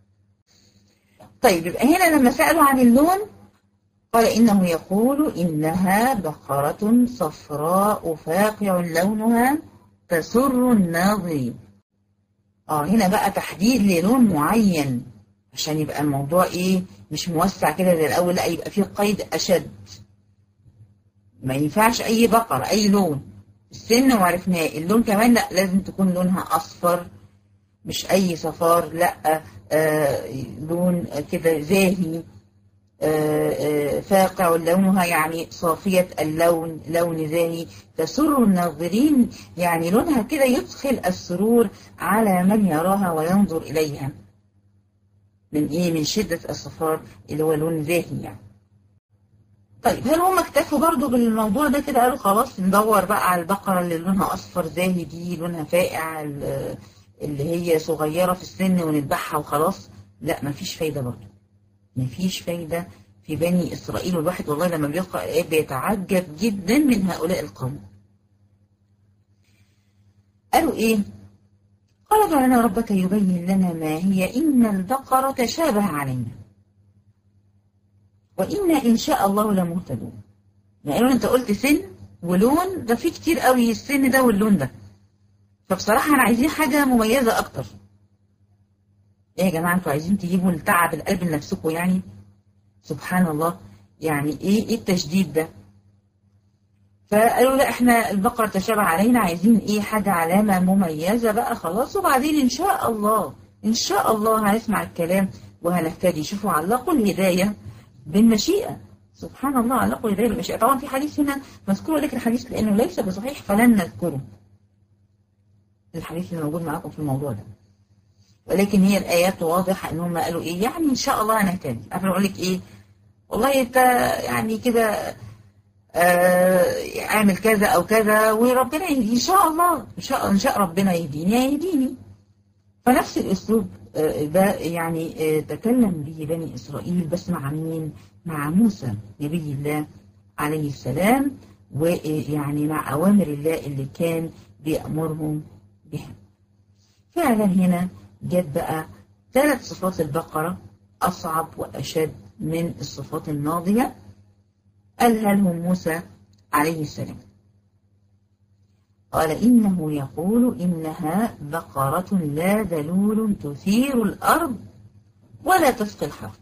طيب يبقى هنا لما سألوا عن اللون قال إنه يقول إنها بقرة صفراء فاقع لونها تسر الناظرين اه هنا بقى تحديد للون معين عشان يبقى الموضوع ايه مش موسع كده زي الاول لا يبقى فيه قيد اشد ما ينفعش اي بقر اي لون السن وعرفناه اللون كمان لا لازم تكون لونها اصفر مش اي صفار لا آه لون كده زاهي آه آه فاقع لونها يعني صافية اللون لون زاهي تسر الناظرين يعني لونها كده يدخل السرور على من يراها وينظر إليها من إيه من شدة الصفار اللي هو لون زاهي يعني طيب هل هم اكتفوا برضو بالموضوع ده كده قالوا خلاص ندور بقى على البقرة اللي لونها أصفر زاهي دي لونها فاقع اللي هي صغيرة في السن ونذبحها وخلاص لا مفيش فايدة برضو مفيش فايدة في بني إسرائيل والواحد والله لما بيقرأ الآيات بيتعجب جدا من هؤلاء القوم قالوا إيه قال لنا ربك يبين لنا ما هي إن البقرة تشابه علينا وإنا إن شاء الله لمهتدون يعني أنت قلت سن ولون ده في كتير قوي السن ده واللون ده فبصراحة أنا عايزين حاجة مميزة أكتر ايه يا جماعة انتوا عايزين تجيبوا التعب القلب لنفسكم يعني سبحان الله يعني ايه ايه التشديد ده فقالوا لا احنا البقرة تشابه علينا عايزين ايه حاجة علامة مميزة بقى خلاص وبعدين ان شاء الله ان شاء الله هنسمع الكلام وهنهتدي شوفوا علقوا الهداية بالمشيئة سبحان الله علقوا الهداية بالمشيئة طبعا في حديث هنا مذكور لك الحديث لانه ليس بصحيح فلن نذكره الحديث اللي موجود معاكم في الموضوع ده ولكن هي الآيات واضحة ان هم قالوا ايه يعني ان شاء الله هنهتدي قبل اقول لك ايه والله انت يعني كده آه اعمل كذا او كذا وربنا يهدي ان شاء الله ان شاء ان شاء ربنا يهديني يهديني فنفس الاسلوب آه ده يعني آه تكلم به بني اسرائيل بس مع مين مع موسى نبي الله عليه السلام ويعني مع اوامر الله اللي كان بيأمرهم بها فعلا هنا جت بقى ثلاث صفات البقرة أصعب وأشد من الصفات الماضية قالها لهم موسى عليه السلام قال إنه يقول إنها بقرة لا ذلول تثير الأرض ولا تسقي الحرث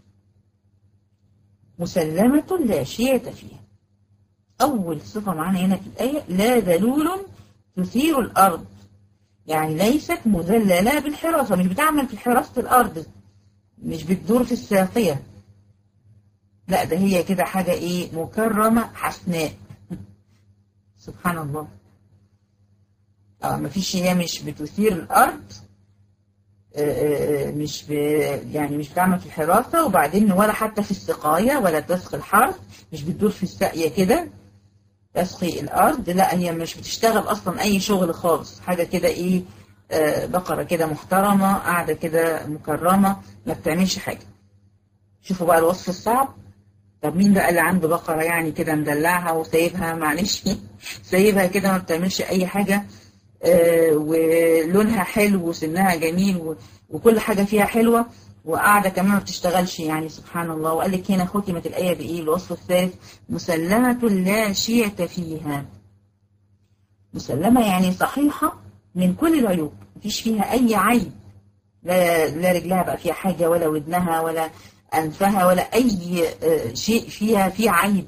مسلمة لا شية فيها أول صفة معانا هنا في الآية لا ذلول تثير الأرض يعني ليست مذللة بالحراسة مش بتعمل في حراسة الأرض مش بتدور في الساقية لا ده هي كده حاجة ايه مكرمة حسناء سبحان الله اه مفيش هي مش بتثير الارض آه آه مش ب يعني مش بتعمل في الحراسة وبعدين ولا حتى في السقاية ولا تسقي الحرث مش بتدور في الساقية كده تسقي الارض لا هي مش بتشتغل اصلا اي شغل خالص حاجة كده ايه آه بقرة كده محترمة قاعدة كده مكرمة ما بتعملش حاجة شوفوا بقى الوصف الصعب طب مين بقى اللي عنده بقرة يعني كده مدلعها وسايبها معلش سايبها كده ما بتعملش أي حاجة آه ولونها حلو وسنها جميل وكل حاجة فيها حلوة وقاعدة كمان ما بتشتغلش يعني سبحان الله وقال لك هنا ختمت الآية بإيه الوصف الثالث مسلمة لا شية فيها مسلمة يعني صحيحة من كل العيوب مفيش فيها أي عيب لا, لا رجلها بقى فيها حاجة ولا ودنها ولا أنفها ولا أي شيء فيها في عيب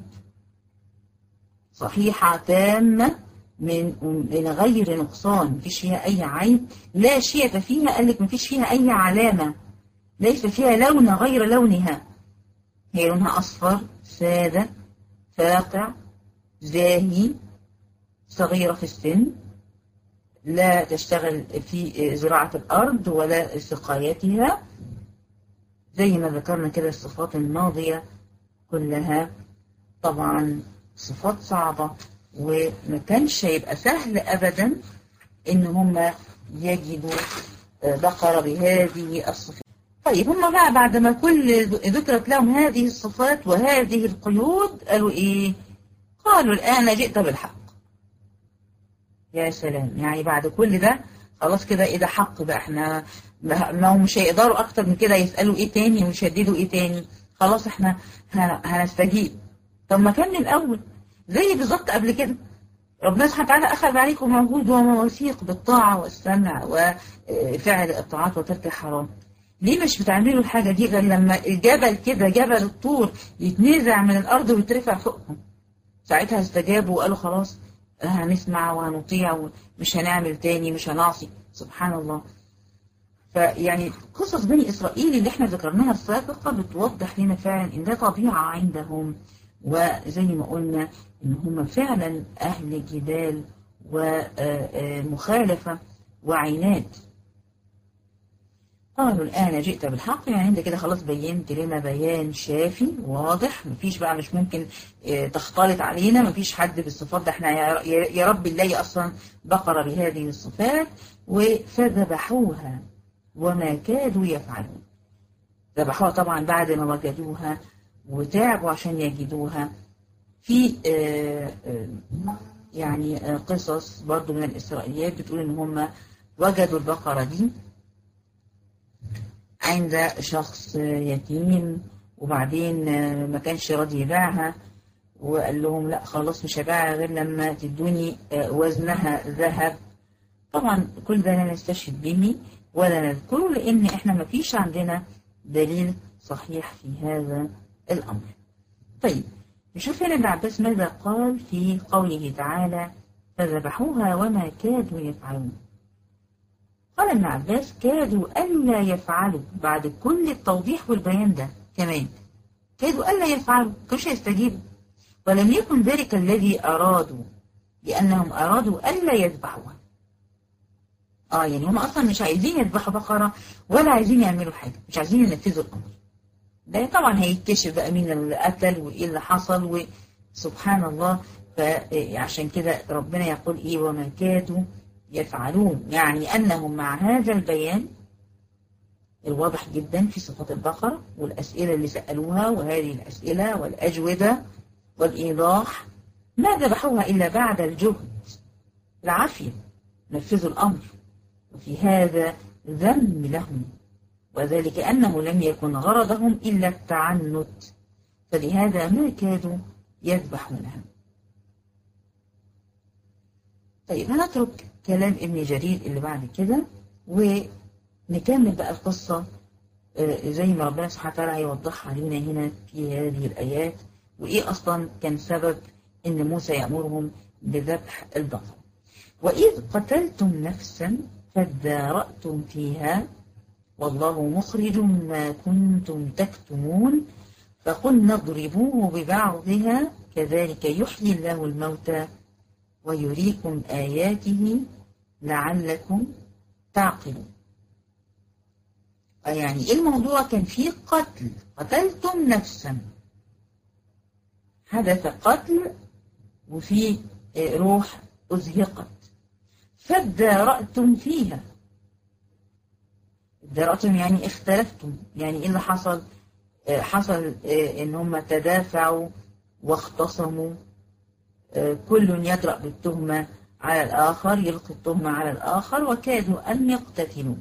صحيحة تامة من من غير نقصان مفيش فيها أي عيب لا شيء فيها قال لك مفيش فيها أي علامة ليس فيها لون غير لونها هي لونها أصفر سادة فاقع زاهي صغيرة في السن لا تشتغل في زراعة الأرض ولا سقايتها زي ما ذكرنا كده الصفات الماضية كلها طبعا صفات صعبة وما كانش هيبقى سهل أبدا إن هم يجدوا بقرة بهذه الصفات طيب هم بقى بعد ما كل ذكرت لهم هذه الصفات وهذه القيود قالوا إيه قالوا الآن جئت بالحق يا سلام يعني بعد كل ده خلاص كده ايه ده حق بقى احنا ما هم مش هيقدروا اكتر من كده يسألوا ايه تاني ويشددوا ايه تاني خلاص احنا هنستجيب طب ما كان من الاول زي بالظبط قبل كده ربنا سبحانه وتعالى اخذ عليكم موجود ومواثيق بالطاعة والسمع وفعل الطاعات وترك الحرام ليه مش بتعملوا الحاجة دي غير لما الجبل كده جبل الطور يتنزع من الارض ويترفع فوقهم ساعتها استجابوا وقالوا خلاص هنسمع وهنطيع ومش هنعمل تاني مش هنعصي سبحان الله فيعني قصص بني إسرائيل اللي احنا ذكرناها السابقة بتوضح لنا فعلا ان ده طبيعة عندهم وزي ما قلنا ان هم فعلا اهل جدال ومخالفة وعناد قالوا الآن جئت بالحق يعني انت كده خلاص بينت لنا بيان شافي واضح مفيش بقى مش ممكن تختلط علينا مفيش حد بالصفات ده احنا يا رب الله أصلا بقرة بهذه الصفات فذبحوها وما كادوا يفعلون ذبحوها طبعا بعد ما وجدوها وتعبوا عشان يجدوها في يعني قصص برضو من الإسرائيليات بتقول ان هم وجدوا البقرة دي عند شخص يتيم وبعدين ما كانش راضي يبيعها وقال لهم لا خلاص مش هبيعها غير لما تدوني وزنها ذهب طبعا كل ده لا نستشهد به ولا نذكره لان احنا ما فيش عندنا دليل صحيح في هذا الامر طيب نشوف هنا ابن عباس ماذا قال في قوله تعالى فذبحوها وما كادوا يفعلون قال ابن عباس كادوا ألا يفعلوا بعد كل التوضيح والبيان ده كمان كادوا ألا يفعلوا كانش يستجيبوا ولم يكن ذلك الذي أرادوا لأنهم أرادوا ألا يذبحوها اه يعني هم أصلا مش عايزين يذبحوا بقرة ولا عايزين يعملوا حاجة مش عايزين ينفذوا الأمر ده طبعا هيتكشف بقى مين اللي قتل وإيه اللي حصل وسبحان الله فعشان كده ربنا يقول إيه وما كادوا يفعلون يعني أنهم مع هذا البيان الواضح جدا في صفات البقرة والأسئلة اللي سألوها وهذه الأسئلة والأجوبة والإيضاح ما ذبحوها إلا بعد الجهد العافية نفذوا الأمر وفي هذا ذم لهم وذلك أنه لم يكن غرضهم إلا التعنت فلهذا ما كادوا يذبحونها طيب هنترك كلام ابن جرير اللي بعد كده ونكمل بقى القصة زي ما ربنا سبحانه وتعالى هيوضحها لنا هنا في هذه الآيات وإيه أصلا كان سبب إن موسى يأمرهم بذبح البقر وإذ قتلتم نفسا فادارأتم فيها والله مخرج ما كنتم تكتمون فقلنا اضربوه ببعضها كذلك يحيي الله الموتى ويريكم آياته لعلكم تعقلون يعني الموضوع كان فيه قتل قتلتم نفسا حدث قتل وفي روح أزهقت فادارأتم فيها ادارأتم يعني اختلفتم يعني ايه اللي حصل حصل ان هم تدافعوا واختصموا كل يدرأ بالتهمة على الآخر يلقي التهمة على الآخر وكادوا أن يقتتلوا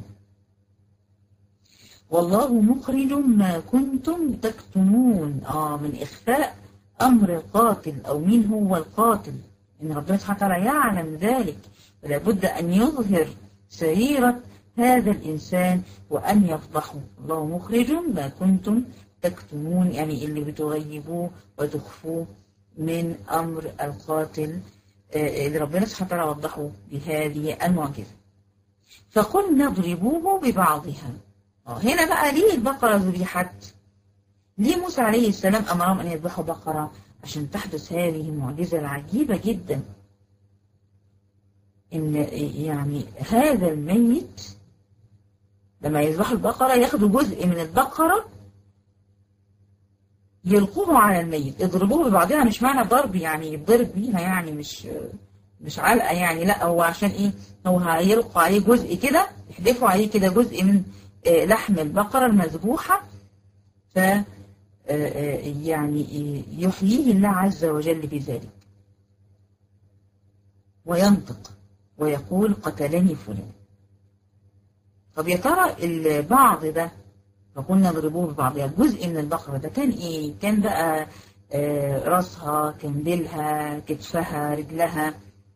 والله مخرج ما كنتم تكتمون آه من إخفاء أمر القاتل أو مين هو القاتل إن ربنا سبحانه وتعالى يعلم ذلك ولا بد أن يظهر سريرة هذا الإنسان وأن يفضحه الله مخرج ما كنتم تكتمون يعني اللي بتغيبوه وتخفوه من أمر القاتل اللي ربنا سبحانه وتعالى وضحه بهذه المعجزة فقلنا اضربوه ببعضها هنا بقى ليه البقرة ذبحت ليه موسى عليه السلام أمرهم أن يذبحوا بقرة عشان تحدث هذه المعجزة العجيبة جدا إن يعني هذا الميت لما يذبحوا البقرة ياخدوا جزء من البقرة يلقوه على الميت يضربوه ببعضها مش معنى ضرب يعني يضرب بيها يعني مش مش علقة يعني لا هو عشان ايه هو هيلقوا عليه جزء كده يحدفوا عليه كده جزء من لحم البقرة المذبوحة ف يعني يحييه الله عز وجل بذلك وينطق ويقول قتلني فلان طب يا ترى البعض ده فقلنا اضربوه ببعضها جزء من البقرة ده كان ايه كان بقى آه راسها كان ديلها كتفها رجلها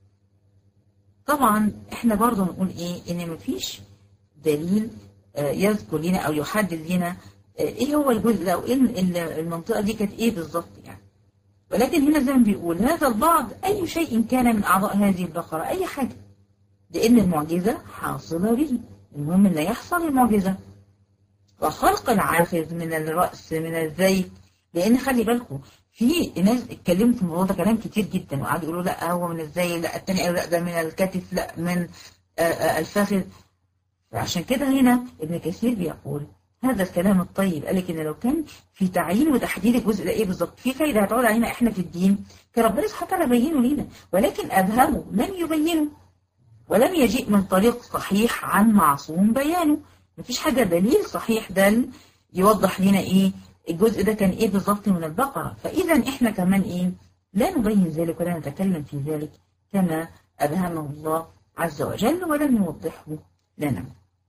طبعا احنا برضو نقول ايه ان مفيش دليل آه يذكر لنا او يحدد لنا آه ايه هو الجزء ده او ايه المنطقة دي كانت ايه بالظبط يعني ولكن هنا زي ما بيقول هذا البعض اي شيء كان من اعضاء هذه البقرة اي حاجة لان المعجزة حاصلة به المهم ان يحصل المعجزة وخلق العافذ من الرأس من الزيت لأن خلي بالكم في ناس اتكلموا في الموضوع ده كلام كتير جدا وقعدوا يقولوا لا هو من الزيت لا التاني قالوا لا ده من الكتف لا من الفخذ فعشان كده هنا ابن كثير بيقول هذا الكلام الطيب قال لك ان لو كان في تعيين وتحديد الجزء ده ايه بالظبط في فايده هتعود علينا احنا في الدين كان ربنا سبحانه وتعالى بينه لينا ولكن ابهمه لم يبينه ولم يجيء من طريق صحيح عن معصوم بيانه مفيش حاجة دليل صحيح دل يوضح لنا ايه الجزء ده كان ايه بالظبط من البقرة فاذا احنا كمان ايه لا نبين ذلك ولا نتكلم في ذلك كما أبهمه الله عز وجل ولم يوضحه لنا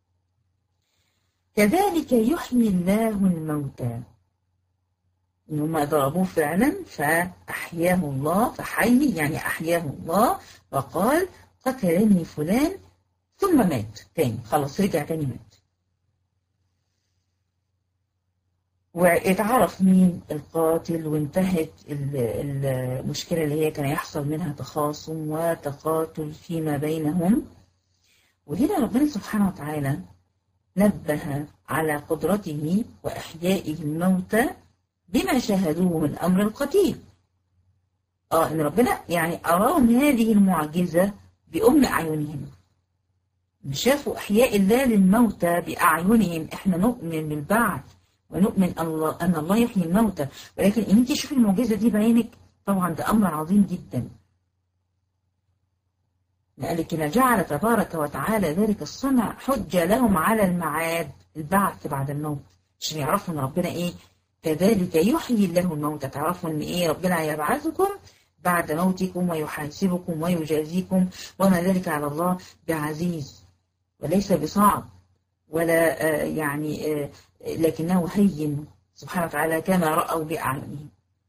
كذلك يحيي الله الموتى إن هم ضربوه فعلا فأحياه الله فحي يعني أحياه الله وقال قتلني فلان ثم مات تاني خلاص رجع تاني مات واتعرف مين القاتل وانتهت المشكلة اللي هي كان يحصل منها تخاصم وتقاتل فيما بينهم وهنا ربنا سبحانه وتعالى نبه على قدرته وإحياء الموتى بما شاهدوه من أمر القتيل آه إن ربنا يعني أراهم هذه المعجزة بأم أعينهم شافوا إحياء الله للموتى بأعينهم إحنا نؤمن بالبعث ونؤمن الله أن الله يحيي الموتى ولكن إن أنت شوفي المعجزة دي بعينك طبعا ده أمر عظيم جدا لأنك جعل تبارك وتعالى ذلك الصنع حجة لهم على المعاد البعث بعد الموت عشان يعرفوا ان ربنا ايه كذلك يحيي الله الموتى تعرفوا ان ايه ربنا يبعثكم بعد موتكم ويحاسبكم ويجازيكم وما ذلك على الله بعزيز وليس بصعب ولا آه يعني آه لكنه هين سبحانه وتعالى كما رأوا بأعينهم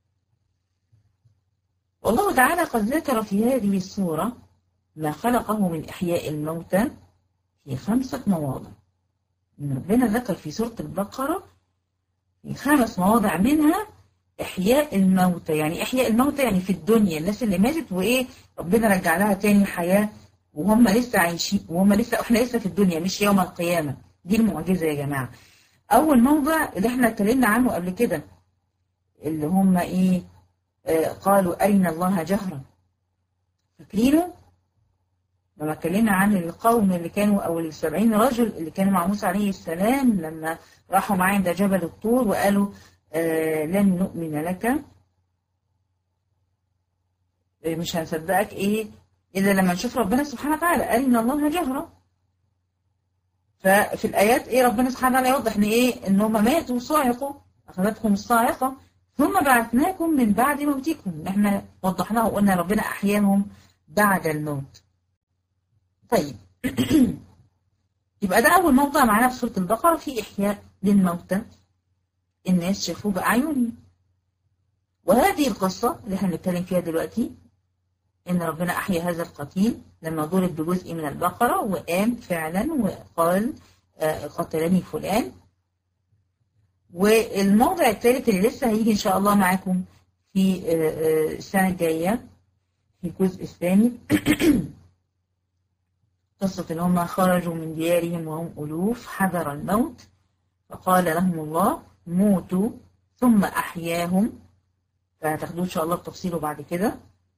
والله تعالى قد ذكر في هذه السورة ما خلقه من إحياء الموتى في خمسة مواضع إن ربنا ذكر في سورة البقرة في خمس مواضع منها إحياء الموتى يعني إحياء الموتى يعني في الدنيا الناس اللي ماتت وإيه ربنا رجع لها تاني حياة وهم لسه عايشين وهم لسه إحنا لسه في الدنيا مش يوم القيامة دي المعجزة يا جماعة أول موضع اللي إحنا اتكلمنا عنه قبل كده اللي هم إيه آه قالوا أرنا الله جهرا فاكرينه لما اتكلمنا عن القوم اللي كانوا أو السبعين رجل اللي كانوا مع موسى عليه السلام لما راحوا معاه عند جبل الطور وقالوا آه لن نؤمن لك مش هنصدقك ايه إلا لما نشوف ربنا سبحانه وتعالى أرنا الله جهرا ففي الآيات ايه ربنا سبحانه وتعالى يوضح ان ايه ان هم ماتوا صاعقوا أخذتهم الصاعقة ثم بعثناكم من بعد موتكم احنا وضحناه وقلنا ربنا أحياهم بعد الموت طيب يبقى ده أول موضع معانا في سورة البقرة في إحياء للموتى الناس شافوه بأعينهم وهذه القصة اللي احنا بنتكلم فيها دلوقتي إن ربنا أحيا هذا القتيل لما ضرب بجزء من البقرة وقام فعلا وقال آه قتلني فلان والموضع الثالث اللي لسه هيجي إن شاء الله معاكم في آه السنة الجاية في الجزء الثاني قصة إن هم خرجوا من ديارهم وهم ألوف حذر الموت فقال لهم الله موتوا ثم أحياهم فهتاخدوه إن شاء الله بتفصيله بعد كده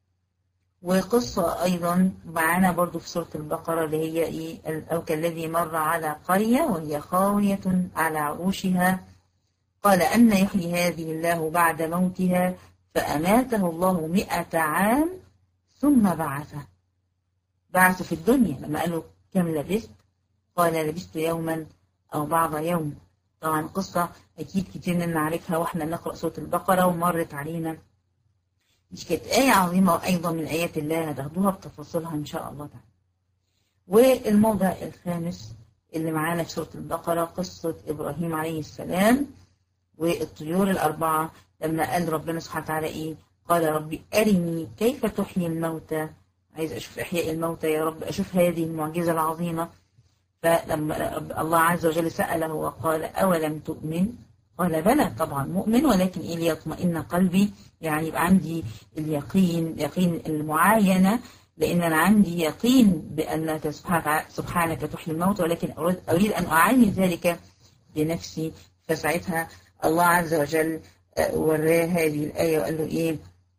وقصة أيضا معانا برضو في سورة البقرة اللي هي إيه أو كالذي مر على قرية وهي خاوية على عروشها قال أن يحيي هذه الله بعد موتها فأماته الله مئة عام ثم بعثه بعثه في الدنيا لما قالوا كم لبست قال لبست يوما أو بعض يوم طبعا قصة أكيد كتير منا عارفها وإحنا نقرأ سورة البقرة ومرت علينا مش كانت آية عظيمة وأيضا من آيات الله هتاخدوها بتفاصيلها إن شاء الله تعالى والموضع الخامس اللي معانا في سورة البقرة قصة إبراهيم عليه السلام والطيور الأربعة لما قال ربنا سبحانه وتعالى إيه قال ربي أرني كيف تحيي الموتى عايز أشوف إحياء الموتى يا رب أشوف هذه المعجزة العظيمة فلما الله عز وجل سأله وقال أولم تؤمن قال بلى طبعا مؤمن ولكن إيه ليطمئن قلبي يعني يبقى عندي اليقين يقين المعاينة لأن أنا عندي يقين بأنك سبحانك تحيي الموت ولكن أريد, أريد أن أعاني ذلك بنفسي فساعتها الله عز وجل وراه هذه الآية وقال له إيه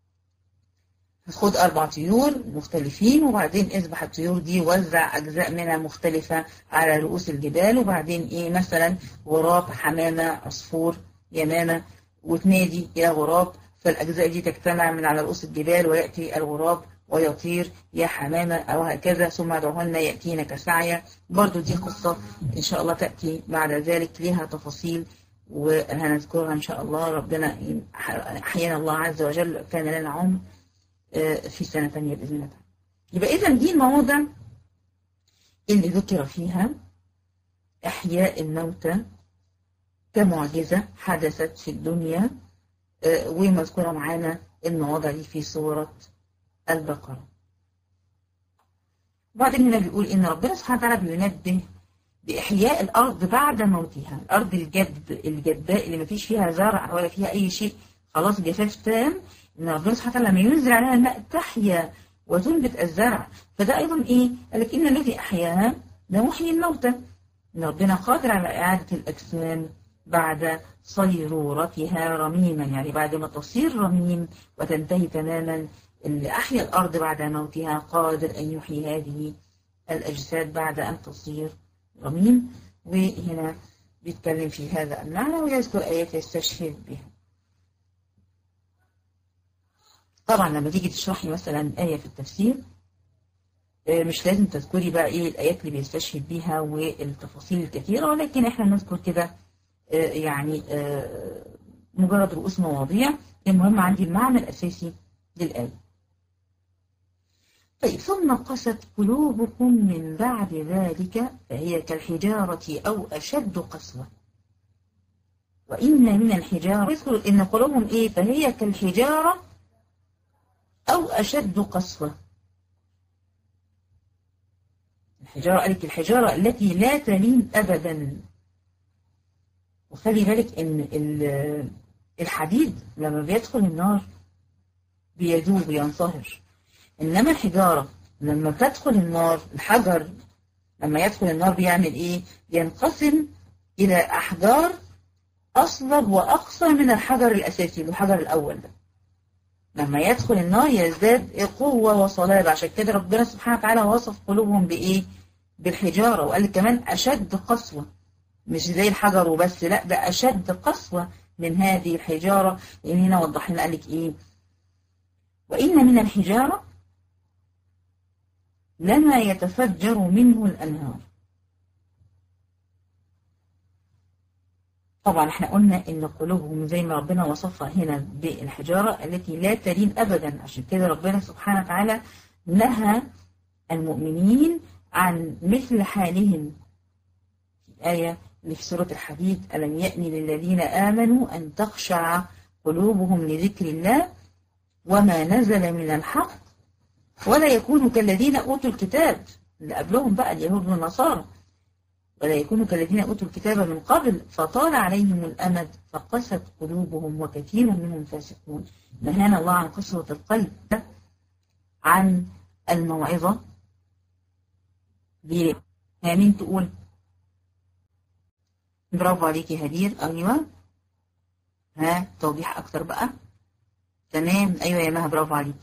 خد أربع طيور مختلفين وبعدين اذبح الطيور دي وزع أجزاء منها مختلفة على رؤوس الجبال وبعدين إيه مثلا غراب حمامة عصفور يمامة وتنادي يا غراب فالأجزاء دي تجتمع من على رؤوس الجبال ويأتي الغراب ويطير يا حمامة أو هكذا ثم ادعوهن يأتينك سعيا برضو دي قصة إن شاء الله تأتي بعد ذلك لها تفاصيل وهنذكرها إن شاء الله ربنا أحيانا الله عز وجل كان لنا عمر في سنة ثانية بإذن الله يبقى إذا دي المواضع اللي ذكر فيها إحياء الموتى كمعجزة حدثت في الدنيا ومذكورة معانا المواضع دي في سورة البقرة بعدين هنا بيقول إن ربنا سبحانه وتعالى بينبه بإحياء الأرض بعد موتها الأرض الجد الجداء اللي ما فيش فيها زرع ولا فيها أي شيء خلاص جفاف تام إن ربنا سبحانه وتعالى لما ينزل عليها الماء تحيا وتنبت الزرع فده أيضا إيه؟ قال لك إن الذي أحياها ده محيي الموتى إن ربنا قادر على إعادة الأجسام بعد صيرورتها رميما يعني بعد ما تصير رميم وتنتهي تماما اللي أحيا الأرض بعد موتها قادر أن يحيي هذه الأجساد بعد أن تصير رميم وهنا بيتكلم في هذا المعنى ويذكر آيات يستشهد بها طبعا لما تيجي تشرحي مثلا آية في التفسير مش لازم تذكري بقى ايه الآيات اللي بيستشهد بيها والتفاصيل الكثيرة ولكن احنا نذكر كده يعني مجرد رؤوس مواضيع المهم عندي المعنى الأساسي للآية طيب ثم قست قلوبكم من بعد ذلك فهي كالحجارة أو أشد قسوة وإن من الحجارة يذكر إن قلوبهم إيه فهي كالحجارة أو أشد قسوة الحجارة قالت الحجارة التي لا تلين أبدا وخلي بالك إن الحديد لما بيدخل النار بيذوب ينصهر إنما الحجارة لما تدخل النار الحجر لما يدخل النار بيعمل إيه؟ ينقسم إلى أحجار أصلب وأقصى من الحجر الأساسي الحجر الأول ده لما يدخل النار يزداد قوة وصلابة عشان كده ربنا سبحانه وتعالى وصف قلوبهم بإيه؟ بالحجارة وقال كمان أشد قسوة مش زي الحجر وبس لا ده أشد قسوة من هذه الحجارة لأن هنا وضح لنا قال لك إيه؟ وإن من الحجارة لما يتفجر منه الأنهار طبعا احنا قلنا ان قلوبهم زي ما ربنا وصفها هنا بالحجارة التي لا تلين ابدا عشان كده ربنا سبحانه وتعالى نهى المؤمنين عن مثل حالهم في آية اللي في سورة الحديد ألم يأن للذين آمنوا أن تخشع قلوبهم لذكر الله وما نزل من الحق ولا يكونوا كالذين أوتوا الكتاب اللي قبلهم بقى اليهود والنصارى ولا يكونوا كالذين أوتوا الكتاب من قبل فطال عليهم الأمد فقست قلوبهم وكثير منهم فاسقون نهانا الله عن قسوة القلب عن الموعظة ليه؟ مين تقول برافو عليكي هدير أيوة ها توضيح أكتر بقى تمام أيوة يا مها برافو عليكي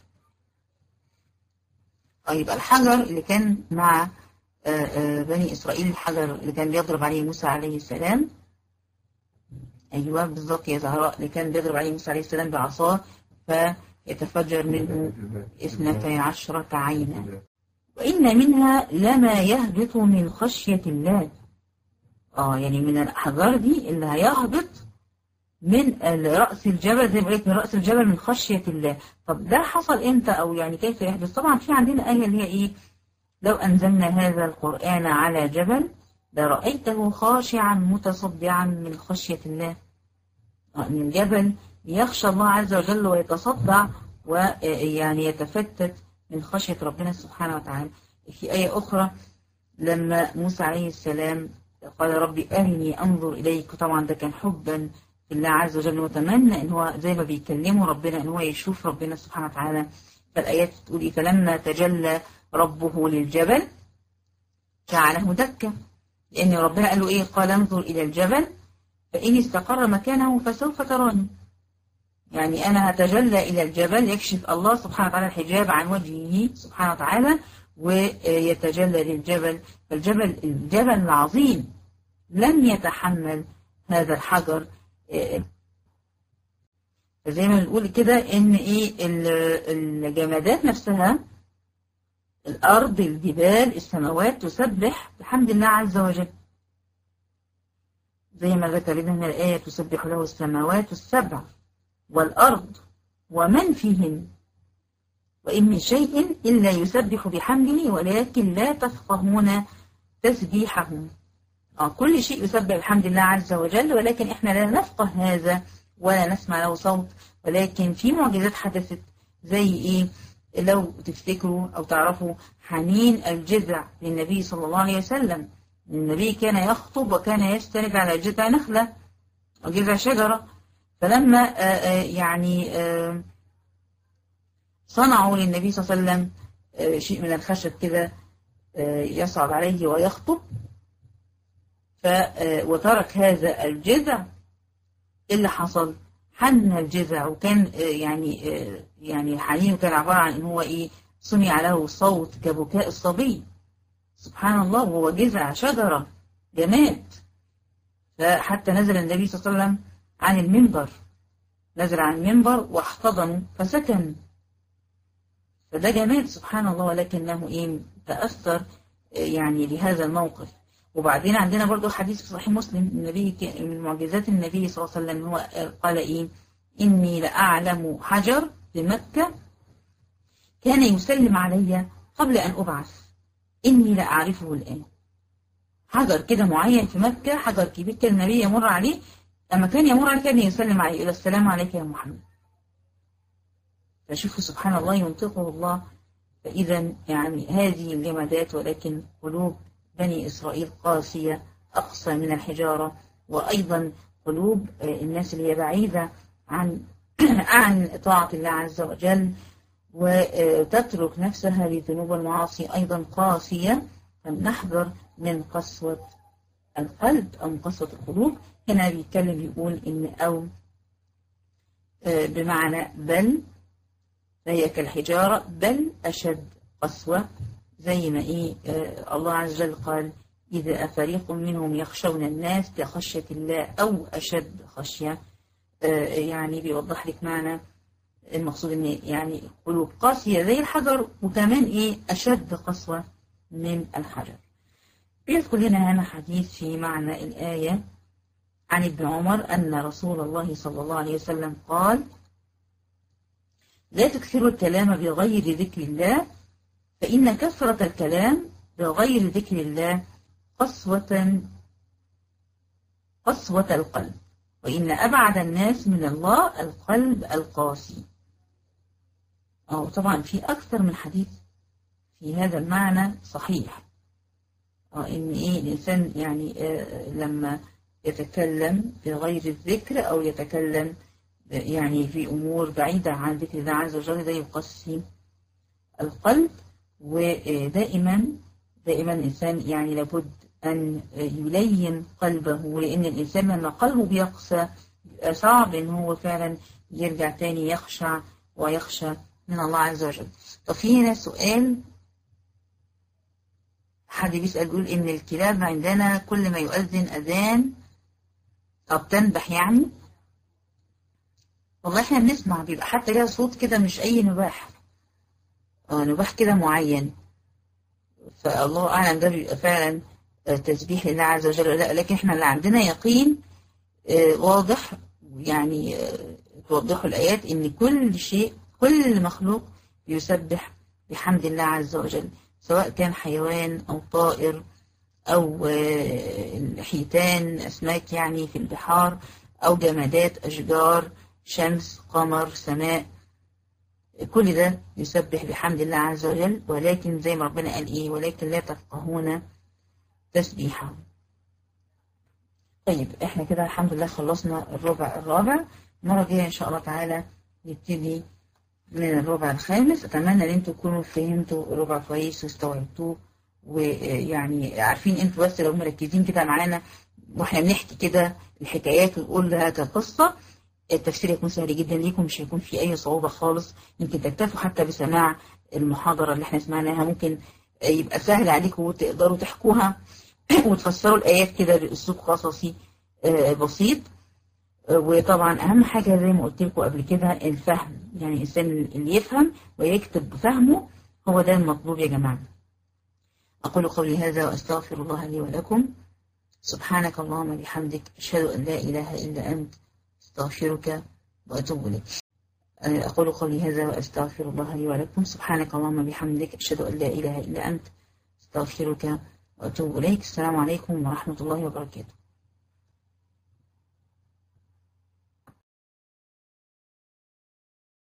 طيب الحجر اللي كان مع بني إسرائيل الحجر اللي كان بيضرب عليه موسى عليه السلام أيوة بالظبط يا زهراء اللي كان بيضرب عليه موسى عليه السلام بعصاه فيتفجر منه اثنتي عشرة عينا وإن منها لما يهبط من خشية الله آه يعني من الأحجار دي اللي هيهبط من رأس الجبل زي ما قلت من رأس الجبل من خشية الله طب ده حصل إمتى أو يعني كيف يحدث طبعا في عندنا آية اللي هي إيه لو أنزلنا هذا القرآن على جبل لرأيته خاشعا متصدعا من خشية الله من الجبل يخشى الله عز وجل ويتصدع ويعني يتفتت من خشية ربنا سبحانه وتعالى في آية أخرى لما موسى عليه السلام قال ربي أرني أنظر إليك طبعا ده كان حبا في الله عز وجل وتمنى إن هو زي ما بيكلمه ربنا إن هو يشوف ربنا سبحانه وتعالى فالآيات تقول إيه فلما تجلى ربه للجبل جعله دكا لأن ربنا قال له إيه قال انظر إلى الجبل فإن استقر مكانه فسوف تراني يعني أنا هتجلى إلى الجبل يكشف الله سبحانه وتعالى الحجاب عن وجهه سبحانه وتعالى ويتجلى للجبل فالجبل الجبل العظيم لم يتحمل هذا الحجر زي ما بنقول كده ان ايه الجمادات نفسها الارض الجبال السماوات تسبح بحمد الله عز وجل زي ما ذكر لنا الآية تسبح له السماوات السبع والأرض ومن فيهن وإن من شيء إلا يسبح بحمده ولكن لا تفقهون تسبيحهم آه كل شيء يسبح بحمد الله عز وجل ولكن إحنا لا نفقه هذا ولا نسمع له صوت ولكن في معجزات حدثت زي إيه لو تفتكروا أو تعرفوا حنين الجذع للنبي صلى الله عليه وسلم النبي كان يخطب وكان يستند على جذع نخلة أو جذع شجرة فلما يعني صنعوا للنبي صلى الله عليه وسلم شيء من الخشب كده يصعد عليه ويخطب ف وترك هذا الجذع اللي حصل حن الجذع وكان يعني يعني حنين كان عبارة عن ان هو ايه سمع له صوت كبكاء الصبي سبحان الله وهو جذع شجرة جماد فحتى نزل النبي صلى الله عليه وسلم عن المنبر نزل عن المنبر واحتضنه فسكن فده جماد سبحان الله ولكنه ايه تأثر يعني لهذا الموقف وبعدين عندنا برضو حديث في صحيح مسلم النبي من معجزات النبي صلى الله عليه وسلم هو قال ايه اني لأعلم حجر بمكة كان يسلم علي قبل ان ابعث اني لأعرفه الان حجر كده معين في مكة حجر كبير كان النبي يمر عليه لما كان يمر عليه كان يسلم عليه يقول السلام عليك يا محمد فشوفوا سبحان الله ينطقه الله فإذا يعني هذه الجمادات ولكن قلوب بني إسرائيل قاسية أقسى من الحجارة وأيضا قلوب الناس اللي هي بعيدة عن عن طاعة الله عز وجل وتترك نفسها لذنوب والمعاصي أيضا قاسية فلنحذر من قسوة القلب أو من قسوة القلوب هنا بيتكلم يقول إن أو بمعنى بل فهي كالحجارة بل أشد قسوة زي ما إيه آه الله عز وجل قال إذا فريق منهم يخشون الناس كخشية الله أو أشد خشية آه يعني بيوضح لك معنى المقصود إن يعني قلوب قاسية زي الحجر وكمان إيه أشد قسوة من الحجر بيذكر لنا هنا حديث في معنى الآية عن ابن عمر أن رسول الله صلى الله عليه وسلم قال لا تكثروا الكلام بغير ذكر الله فإن كثرة الكلام بغير ذكر الله قسوة قسوة القلب وإن أبعد الناس من الله القلب القاسي أو طبعا في أكثر من حديث في هذا المعنى صحيح أو إن إيه الإنسان يعني آه لما يتكلم بغير الذكر أو يتكلم يعني في أمور بعيدة عن ذكر الله عز وجل ده يقسي القلب ودائما دائما الإنسان يعني لابد أن يلين قلبه لأن الإنسان لما قلبه بيقسى صعب إن هو فعلا يرجع تاني يخشع ويخشى من الله عز وجل طب في هنا سؤال حد بيسأل يقول إن الكلاب عندنا كل ما يؤذن أذان طب تنبح يعني والله احنا بنسمع بيبقى حتى ليها صوت كده مش أي نباح اه نباح كده معين فالله أعلم ده بيبقى فعلا تسبيح لله عز وجل لا لكن احنا اللي عندنا يقين اه واضح يعني اه توضحوا الآيات إن كل شيء كل مخلوق يسبح بحمد الله عز وجل سواء كان حيوان أو طائر أو حيتان أسماك يعني في البحار أو جمادات أشجار شمس قمر سماء كل ده يسبح بحمد الله عز وجل ولكن زي ما ربنا قال إيه ولكن لا تفقهون تسبيحه طيب احنا كده الحمد لله خلصنا الربع الرابع المرة الجاية إن شاء الله تعالى نبتدي من الربع الخامس أتمنى إن أنتوا تكونوا فهمتوا الربع كويس واستوعبتوه ويعني عارفين أنتوا بس لو مركزين كده معانا واحنا بنحكي كده الحكايات ونقول لها كقصة التفسير يكون سهل جدا ليكم مش هيكون في أي صعوبة خالص يمكن تكتفوا حتى بسماع المحاضرة اللي احنا سمعناها ممكن يبقى سهل عليكم وتقدروا تحكوها وتفسروا الآيات كده بأسلوب قصصي بسيط وطبعا أهم حاجة زي ما قلت لكم قبل كده الفهم يعني الإنسان اللي يفهم ويكتب بفهمه هو ده المطلوب يا جماعة أقول قولي هذا وأستغفر الله لي ولكم سبحانك اللهم بحمدك أشهد أن لا إله إلا أنت أستغفرك وأتوب إليك أقول قولي هذا وأستغفر الله لي ولكم سبحانك اللهم بحمدك أشهد أن لا إله إلا أنت أستغفرك وأتوب إليك السلام عليكم ورحمة الله وبركاته